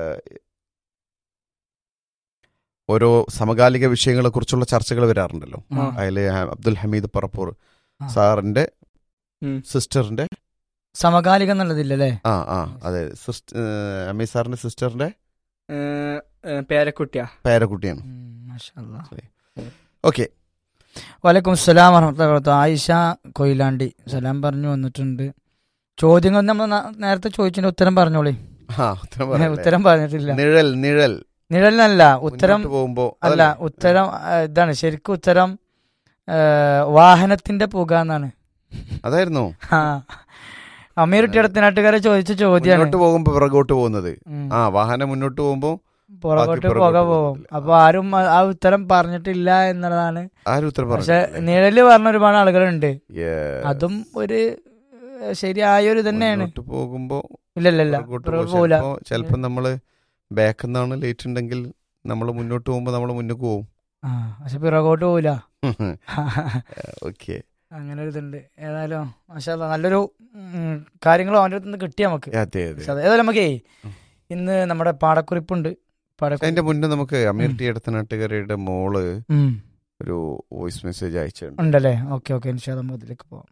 ഓരോ സമകാലിക വിഷയങ്ങളെ കുറിച്ചുള്ള ചർച്ചകൾ വരാറുണ്ടല്ലോ ആ. അതിൽ അബ്ദുൽ ഹമീദ് പറപ്പൂർ ആ. സാറിന്റെ ഉം. സിസ്റ്ററിന്റെ സമകാലികം എന്നുള്ളതില്ലല്ലേ ആ ആ അതെ സിസ്റ്റ- ഏഹ്, അമീർ സാറിന്റെ സിസ്റ്ററിന്റെ ഏ, ഏ, പേരക്കുട്ടിയാ പേരക്കുട്ടിയാണ് ഉം, മാഷാല്ലാ. ഓക്കെ വലൈക്കും സലാം വർഹമത്തുള്ളാഹി ആയിഷ കൊയിലാണ്ടി സലാം പറഞ്ഞു വന്നിട്ടുണ്ട് ചോദ്യങ്ങൾ നമ്മൾ ന- നേരത്തെ ചോദിച്ചതിന്റെ ഉത്തരം പറഞ്ഞോളി ആ ഉത്തരം പറയല്ലേ? ഉത്തരം പറഞ്ഞിട്ടില്ല നിഴൽ നിഴൽ നിഴലിനല്ല ഉത്തരം മുന്നോട്ട് പോകുമ്പോ അല്ല അതല്ലേ? ഉത്തരം ആ, ഇതാണ് ശരിക്കും ഉത്തരം ആ, വാഹനത്തിന്റെ പുക എന്നാണ് അതായിരുന്നു ആ അമീർ ഇടത്തിനാട്ടുകാരെ ചോദിച്ച ചോദ്യമാണ് മുന്നോട്ട് പോകുമ്പോ പിറകോട്ട് പോകുന്നത് ഉം. ആ വാഹനം മുന്നോട്ട് പോകുമ്പോ പുറകോട്ട് പിറകോട്ട് പുക പോകും പോകുന്നില്ല. അപ്പൊ ആരും ആ- ആ ഉത്തരം പറഞ്ഞിട്ടില്ല എന്നുള്ളതാണ് ആരും ഉത്തരം പക്ഷെ പറഞ്ഞു നിഴല് പറഞ്ഞ ഒരുപാട് ആളുകളുണ്ട് അതും ഒരു ഏഹ്, ശരിയായ ഒരു തന്നെയാണ് മുന്നോട്ട് പോകുമ്പോ ഇല്ലല്ലല്ല പുറകോട്ട് പുറകോട്ട് പോകും. പോവില്ല ചിലപ്പോ ചിലപ്പോ നമ്മള് ബാക്ക് നിന്നാണ് ലേറ്റ് ഉണ്ടെങ്കിൽ നമ്മൾ മുന്നോട്ട് പോകുമ്പോ നമ്മൾ മുന്നോട്ട് പോകും ആ പക്ഷെ പിറകോട്ട് പോവില്ല ഓക്കെ അങ്ങനെ ഒരു ഇതുണ്ട് ഏതായാലും മാഷാല്ലാ നല്ലൊരു ഉം, കാര്യങ്ങൾ അവൻ്റെ അടുത്ത് നിന്ന് കിട്ടിയ നമുക്ക് അതെ അതെ പക്ഷെ അത് ഏതായാലും നമുക്കേ ഇന്ന് നമ്മുടെ പാടക്കുറിപ്പുണ്ട് പാടക്കുറിപ്പ് അതിന്റെ മുന്നേ നമുക്ക് അമീർ ഉം. ടി അടുത്തനാട്ടുകാരുടെ മോള് ഉം, ഒരു വോയിസ് മെസ്സേജ് അയച്ചിട്ടുണ്ട് ഉണ്ടല്ലേ ഓക്കെ ഓക്കെ ഇൻഷാ നമുക്ക് അതിലേക്ക് പോവാം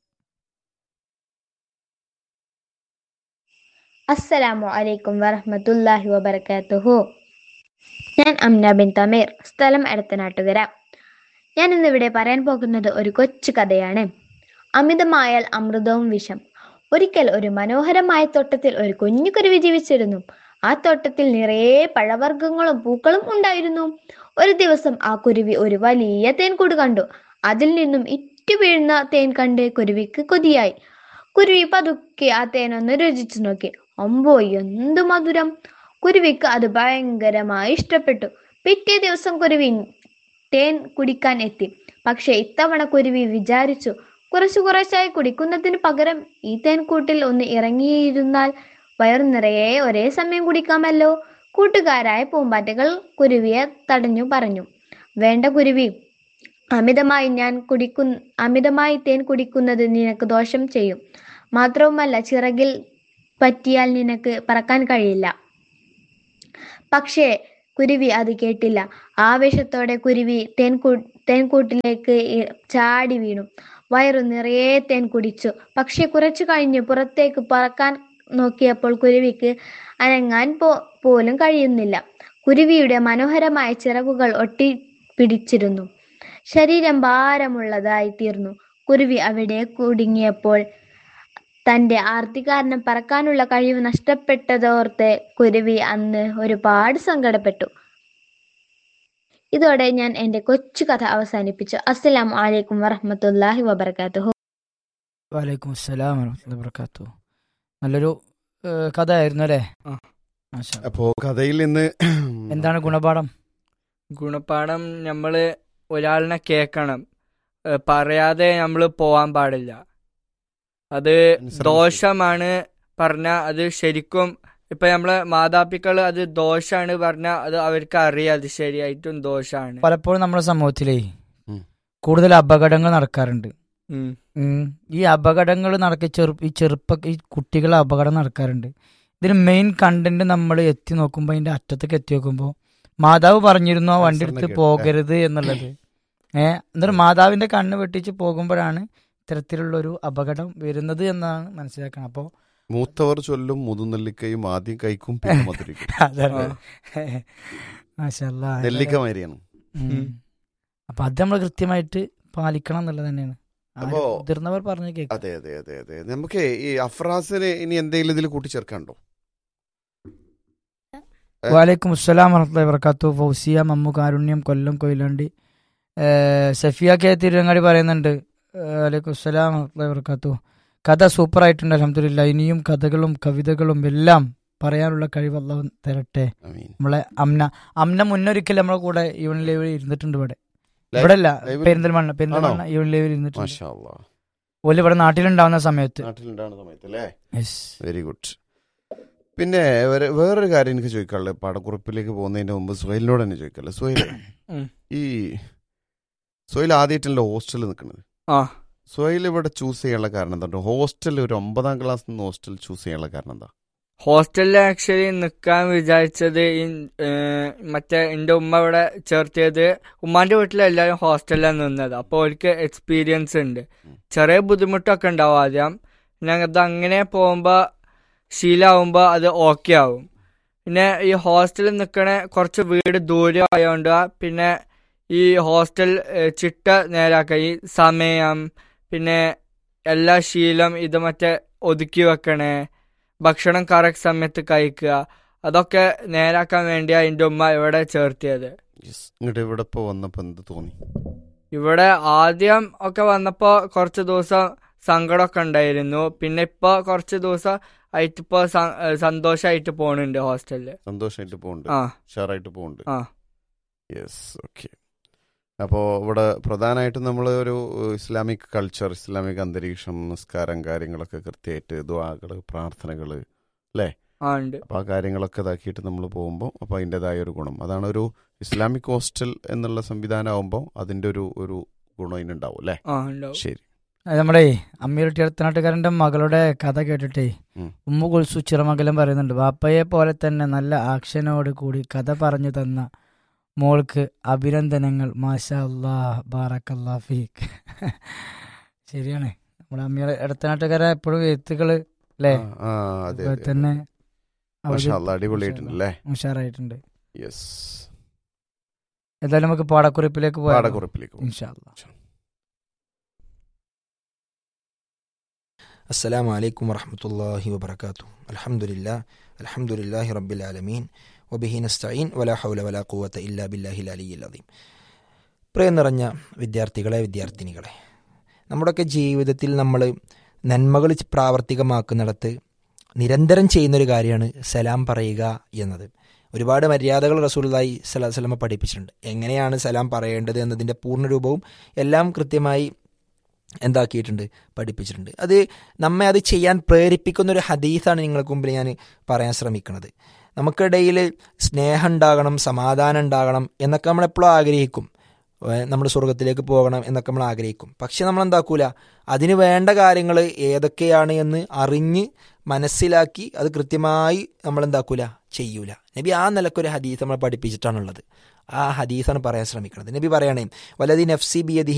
അസ്സലാമു അലൈക്കും വറഹ്മത്തുള്ളാഹി വബർക്കാത്തുഹു ഞാൻ അംന ബിൻ തമീർ സ്ഥലം എടത്തനാട്ടുകര ഞാൻ ഇന്നിവിടെ പറയാൻ പോകുന്നത് ഒരു കൊച്ചു കഥയാണ് അമിതമായാൽ അമൃതവും വിഷം ഒരിക്കൽ ഒരു മനോഹരമായ തോട്ടത്തിൽ ഒരു കുഞ്ഞു കുരുവി ജീവിച്ചിരുന്നു ആ തോട്ടത്തിൽ നിറയെ പഴവർഗ്ഗങ്ങളും പൂക്കളും ഉണ്ടായിരുന്നു ഒരു ദിവസം ആ കുരുവി ഒരു വലിയ തേൻകൂട് കണ്ടു അതിൽ നിന്നും ഇറ്റു വീഴുന്ന തേൻ കണ്ട് കുരുവിക്ക് കൊതിയായി കുരുവി പതുക്കെ ആ തേനൊന്ന് രുചിച്ചു നോക്കി അമ്പോ എന്തു മധുരം കുരുവിക്ക് അത് ഭയങ്കരമായി ഇഷ്ടപ്പെട്ടു പിറ്റേ ദിവസം കുരുവി തേൻ കുടിക്കാൻ എത്തി പക്ഷെ ഇത്തവണ കുരുവി വിചാരിച്ചു കുറച്ചു കുറച്ചായി കുടിക്കുന്നതിന് പകരം ഈ തേൻകൂട്ടിൽ ഒന്ന് ഇറങ്ങിയിരുന്നാൽ വയറു നിറയെ ഒരേ സമയം കുടിക്കാമല്ലോ കൂട്ടുകാരായ പൂമ്പാറ്റകൾ കുരുവിയെ തടഞ്ഞു പറഞ്ഞു വേണ്ട കുരുവി അമിതമായി ഞാൻ കുടിക്കു അമിതമായി തേൻ കുടിക്കുന്നത് നിനക്ക് ദോഷം ചെയ്യും മാത്രവുമല്ല ചിറകിൽ പറ്റിയാൽ നിനക്ക് പറക്കാൻ കഴിയില്ല പക്ഷേ കുരുവി അത് കേട്ടില്ല ആവേശത്തോടെ കുരുവി തേൻകൂ തേൻകൂട്ടിലേക്ക് ഇ- ചാടി വീണു വയറു നിറയെ തേൻ കുടിച്ചു പക്ഷെ കുറച്ചു കഴിഞ്ഞ് പുറത്തേക്ക് പറക്കാൻ നോക്കിയപ്പോൾ കുരുവിക്ക് അനങ്ങാൻ പോ പോലും കഴിയുന്നില്ല കുരുവിയുടെ മനോഹരമായ ചിറകുകൾ ഒട്ടി പിടിച്ചിരുന്നു ശരീരം ഭാരമുള്ളതായി തീർന്നു കുരുവി അവിടെ കുടുങ്ങിയപ്പോൾ തന്റെ ആർത്തി കാരണം പറക്കാനുള്ള കഴിവ് നഷ്ടപ്പെട്ടതോർത്ത് കുരുവി അന്ന് ഒരുപാട് സങ്കടപ്പെട്ടു ഇതോടെ ഞാൻ എന്റെ കൊച്ചു കഥ അവസാനിപ്പിച്ചു അസ്സലാമു അലൈക്കും വറഹ്മത്തുള്ളാഹി വബർക്കാത്തുഹു വലൈക്കും അസ്സലാം വറഹ്മത്തുള്ളാഹി വബറകാതുഹു നല്ലൊരു ഏഹ്, കഥയായിരുന്നു അല്ലേ ആ. മാഷാ. അപ്പോ കഥയിൽ നിന്ന് എന്താണ് ഗുണപാഠം ഗുണപാഠം നമ്മള് ഒരാളിനെ കേൾക്കണം ഏ, പറയാതെ നമ്മൾ പോവാൻ പാടില്ല അത് അനുസരണ ദോഷമാണ് പറഞ്ഞ അത് ശരിക്കും ഇപ്പൊ നമ്മളെ മാതാപിതാക്കൾ അത് ദോഷാണ് പറഞ്ഞ അത് അവർക്ക് അറിയാം അത് ശരിയായിട്ടും ദോഷാണ് പലപ്പോഴും നമ്മുടെ സമൂഹത്തിലേ ഉം. കൂടുതൽ അപകടങ്ങൾ നടക്കാറുണ്ട് ഉം. ഉം. ഈ അപകടങ്ങൾ നടക്ക ചെറു ഈ ചെറുപ്പ ഈ കുട്ടികളെ അപകടം നടക്കാറുണ്ട് ഇതിന് മെയിൻ കണ്ടന്റ് നമ്മൾ എത്തി നോക്കുമ്പോൾ അതിന്റെ അറ്റത്തേക്ക് എത്തി നോക്കുമ്പോൾ മാതാവ് പറഞ്ഞിരുന്നു ആ വണ്ടി എടുത്ത് കേട്ട്. പോകരുത് എന്നുള്ളത് ഏ എന്നിട്ട് മാതാവിന്റെ കണ്ണ് വെട്ടിച്ച് പോകുമ്പോഴാണ് ഇത്തരത്തിലുള്ള ഒരു അപകടം വരുന്നത് എന്നാണ് മനസ്സിലാക്കണം അപ്പോൾ മൂത്തവർ ചൊല്ലും മുതുനെല്ലിക്കയും ആദ്യം കഴിക്കും പിന്നെ മധുരിക്കും അതല്ലേ മാഷല്ലാ. നെല്ലിക്ക മാതിരിയാണ് ഉം. അപ്പൊ അത് നമ്മൾ കൃത്യമായിട്ട് പാലിക്കണം എന്നുള്ളത് തന്നെയാണ് ആരും അപ്പോ- മുതിർന്നവർ പറഞ്ഞു കേൾക്കും അതെ അതെ അതെ അതെ നമുക്ക് ഈ അഫ്രാസിന് ഇനി എന്തെങ്കിലും ഇതിൽ കൂട്ടിച്ചേർക്കാനുണ്ടോ വാലേക്കും അസ്സലാം വറഹ്മത്തുള്ളാഹി വബറകാത്തു ഫൗസിയ മമ്മു കാരുണ്യം കൊല്ലം കൊയിലാണ്ടി ഏഹ് സഫിയ കെ തിരുവങ്ങാടി പറയുന്നുണ്ട് ഏഹ് വാലേക്കും അസ്സലാം വറഹ്മത്തുള്ളാഹി വബറകാത്തു കഥ സൂപ്പർ ആയിട്ടുണ്ട് അലഹമില്ല ഇനിയും കഥകളും കവിതകളും എല്ലാം പറയാനുള്ള കഴിവ് അള്ളാഹു തരട്ടെ ആമീൻ. നമ്മളെ അമ്ന അമ്ന മുന്നൊരിക്കൽ നമ്മളെ കൂടെ ഈവൻ ലേവിൽ ഇരുന്നിട്ടുണ്ട് ഇവിടെ ഇവിടെ അല്ല ലൈവിൽ- പെരിന്തൽമണ്ണ പെരിന്തൽമണ്ണ ഈവൻ ലേവിൽ ഇരുന്നിട്ടുണ്ട് മാഷാ അല്ലാ. ഓല് ഇവിടെ നാട്ടിലുണ്ടാവുന്ന സമയത്ത് നാട്ടിലുണ്ടാകുന്ന സമയത്ത് അല്ലേ Yes. വെരി ഗുഡ് പിന്നെ വേറെ വേറൊരു കാര്യം എനിക്ക് ചോദിക്കാനുള്ളത് പാടക്കുറിപ്പിലേക്ക് പോകുന്നതിന് മുമ്പ് സുഹൈലിനോട് തന്നെ ചോദിക്കാനുള്ളത് സുഹൈൽ ഉം. ഈ സുഹൈൽ ആദ്യമായിട്ടല്ലോ ഹോസ്റ്റലിൽ നിൽക്കുന്നത് ആ സുഹൈൽ ഇവിടെ ചൂസ് ചെയ്യാനുള്ള കാരണം എന്താ ഹോസ്റ്റൽ ഒരു ഒമ്പതാം ക്ലാസ് നിന്ന് ഹോസ്റ്റൽ ചൂസ് ചെയ്യാനുള്ള കാരണം എന്താ ഹോസ്റ്റലിൽ ആക്ച്വലി നിൽക്കാൻ വിചാരിച്ചത് ഈ, ഏഹ്, മറ്റേ എൻ്റെ ഉമ്മ ഇവിടെ ചേർത്തിയത് ഉമ്മാന്റെ വീട്ടിൽ എല്ലാവരും ഹോസ്റ്റലിലാണ് നിന്നത് അപ്പോൾ അവർക്ക് എക്സ്പീരിയൻസ് ഉണ്ട് ചെറിയ ബുദ്ധിമുട്ടൊക്കെ ഉണ്ടാവും ആദ്യം പിന്നെ അത് അങ്ങനെ പോകുമ്പോൾ ശീലമാകുമ്പോൾ അത് ഓക്കെ ആവും പിന്നെ ഈ ഹോസ്റ്റലിൽ നിൽക്കണ കുറച്ച് വീട് ദൂരം ആയതുകൊണ്ട് പിന്നെ ഈ ഹോസ്റ്റൽ ഏഹ്, ചിട്ട നേരാക്കുക ഈ സമയം പിന്നെ എല്ലാ ശീലം ഇത് മറ്റേ ഒതുക്കി വെക്കണേ ഭക്ഷണം കറക്റ്റ് സമയത്ത് കഴിക്കുക അതൊക്കെ നേരാക്കാൻ വേണ്ടിയാ എൻ്റെ ഉമ്മ ഇവിടെ ചേർത്തിയത് യെസ് ഇങ്ങോട്ട് ഇവിടെ ഇപ്പോൾ വന്നപ്പോൾ എന്ത് തോന്നി ഇവിടെ ആദ്യം ഒക്കെ വന്നപ്പോ കുറച്ച് ദിവസം സങ്കടമൊക്കെ ഉണ്ടായിരുന്നു പിന്നെ ഇപ്പൊ കുറച്ച് ദിവസം ആയിട്ട് ഇപ്പൊ സ- ഏഹ് സന്തോഷായിട്ട് പോണുണ്ട് ഹോസ്റ്റലില് സന്തോഷമായിട്ട് പോകുന്നുണ്ട് ആ ഉഷാറായിട്ട് പോകുന്നുണ്ട് ആ. യെസ് ഓക്കെ അപ്പോൾ ഇവിടെ പ്രധാനമായിട്ടും നമ്മൾ ഒരു ഇസ്ലാമിക് കൾച്ചർ ഇസ്ലാമിക് അന്തരീക്ഷം നിസ്കാരം കാര്യങ്ങളൊക്കെ കൃത്യമായിട്ട് ദ്വാകൾ പ്രാർത്ഥനകൾ ആ ഉണ്ട് അപ്പോൾ ആ കാര്യങ്ങളൊക്കെ ഇതാക്കിയിട്ട് നമ്മൾ പോകുമ്പോൾ അപ്പോൾ അതിൻ്റെതായ ഒരു ഗുണം അതാണ് ഒരു ഇസ്ലാമിക് ഹോസ്റ്റൽ എന്നുള്ള സംവിധാനം ആകുമ്പോൾ അതിൻ്റെ ഒരു ഒരു ഗുണം ഇതിനുണ്ടാവും അല്ലേ ആ ഉണ്ടാവും ശരി അത് നമ്മുടെ അമ്മീർ അടുത്തനാട്ടുകാരന്റെ മകളുടെ കഥ കേട്ടിട്ടേ ഉം. ഉമ്മു കുൽസു ചിറമംഗലം പറയുന്നുണ്ട് വാപ്പയെ പോലെ തന്നെ നല്ല ആക്ഷനോട് കൂടി കഥ പറഞ്ഞു തന്ന മോൾക്ക് അഭിനന്ദനങ്ങൾ മാഷാ അല്ലാ ബാറക്കല്ലാ ഫീക്ക് ശരിയാണ് നമ്മുടെ അമ്മീർ ഇടത്തനാട്ടുകാരെ എപ്പോഴും എഴുത്തുകള് അല്ലേ ആ, ആ അതെ അതുപോലെ അതെ തന്നെ മാഷാ അവര് അല്ലാ, അടിപൊളിയായിട്ടുണ്ട് അല്ലേ ഉഷാറായിട്ടുണ്ട് യെസ് ഏതായാലും നമുക്ക് പാടക്കുറിപ്പിലേക്ക് പോയാലോ പാടക്കുറിപ്പിലേക്ക് പോകും. ഇൻഷാ അല്ലാ السلام عليكم ورحمة الله وبركاته الحمد لله الحمد لله رب العالمين وبه نستعين ولا حول ولا قوة إلا بالله العلي العظيم പ്രിയം നിറഞ്ഞ വിദ്യാർത്ഥികളെ വിദ്യാർത്ഥിനികളെ നമ്മുടെയൊക്കെ ജീവിതത്തിൽ നമ്മൾ നന്മകൾ പ്രാവർത്തികമാക്കുന്നിടത്ത് നിരന്തരം ചെയ്യുന്നൊരു കാര്യമാണ് സലാം പറയുക എന്നത് ഒരുപാട് മര്യാദകൾ റസൂലായി സലാ സ്വലമ പഠിപ്പിച്ചിട്ടുണ്ട് എങ്ങനെയാണ് സലാം പറയേണ്ടത് എന്നതിൻ്റെ പൂർണ്ണരൂപവും എല്ലാം കൃത്യമായി എന്താക്കിയിട്ടുണ്ട് പഠിപ്പിച്ചിട്ടുണ്ട് അത് നമ്മെ അത് ചെയ്യാൻ പ്രേരിപ്പിക്കുന്ന ഒരു ഹദീസാണ് നിങ്ങൾക്ക് മുമ്പിൽ ഞാൻ പറയാൻ ശ്രമിക്കുന്നത് നമുക്കിടയിൽ സ്നേഹം ഉണ്ടാകണം സമാധാനം ഉണ്ടാകണം എന്നൊക്കെ നമ്മളെപ്പോഴും ആഗ്രഹിക്കും നമ്മൾ സ്വർഗത്തിലേക്ക് പോകണം എന്നൊക്കെ നമ്മൾ ആഗ്രഹിക്കും പക്ഷെ നമ്മൾ എന്താക്കൂല അതിന് വേണ്ട കാര്യങ്ങൾ ഏതൊക്കെയാണ് എന്ന് അറിഞ്ഞ് മനസ്സിലാക്കി അത് കൃത്യമായി നമ്മൾ എന്താക്കൂല ചെയ്യൂല നബി ആ നിലക്കൊരു ഹദീസ് നമ്മൾ പഠിപ്പിച്ചിട്ടാണുള്ളത് ആ ഹദീസാണ് പറയാൻ ശ്രമിക്കുന്നത് നബി പറയണേ വലതി നഫ്സി ബിയദി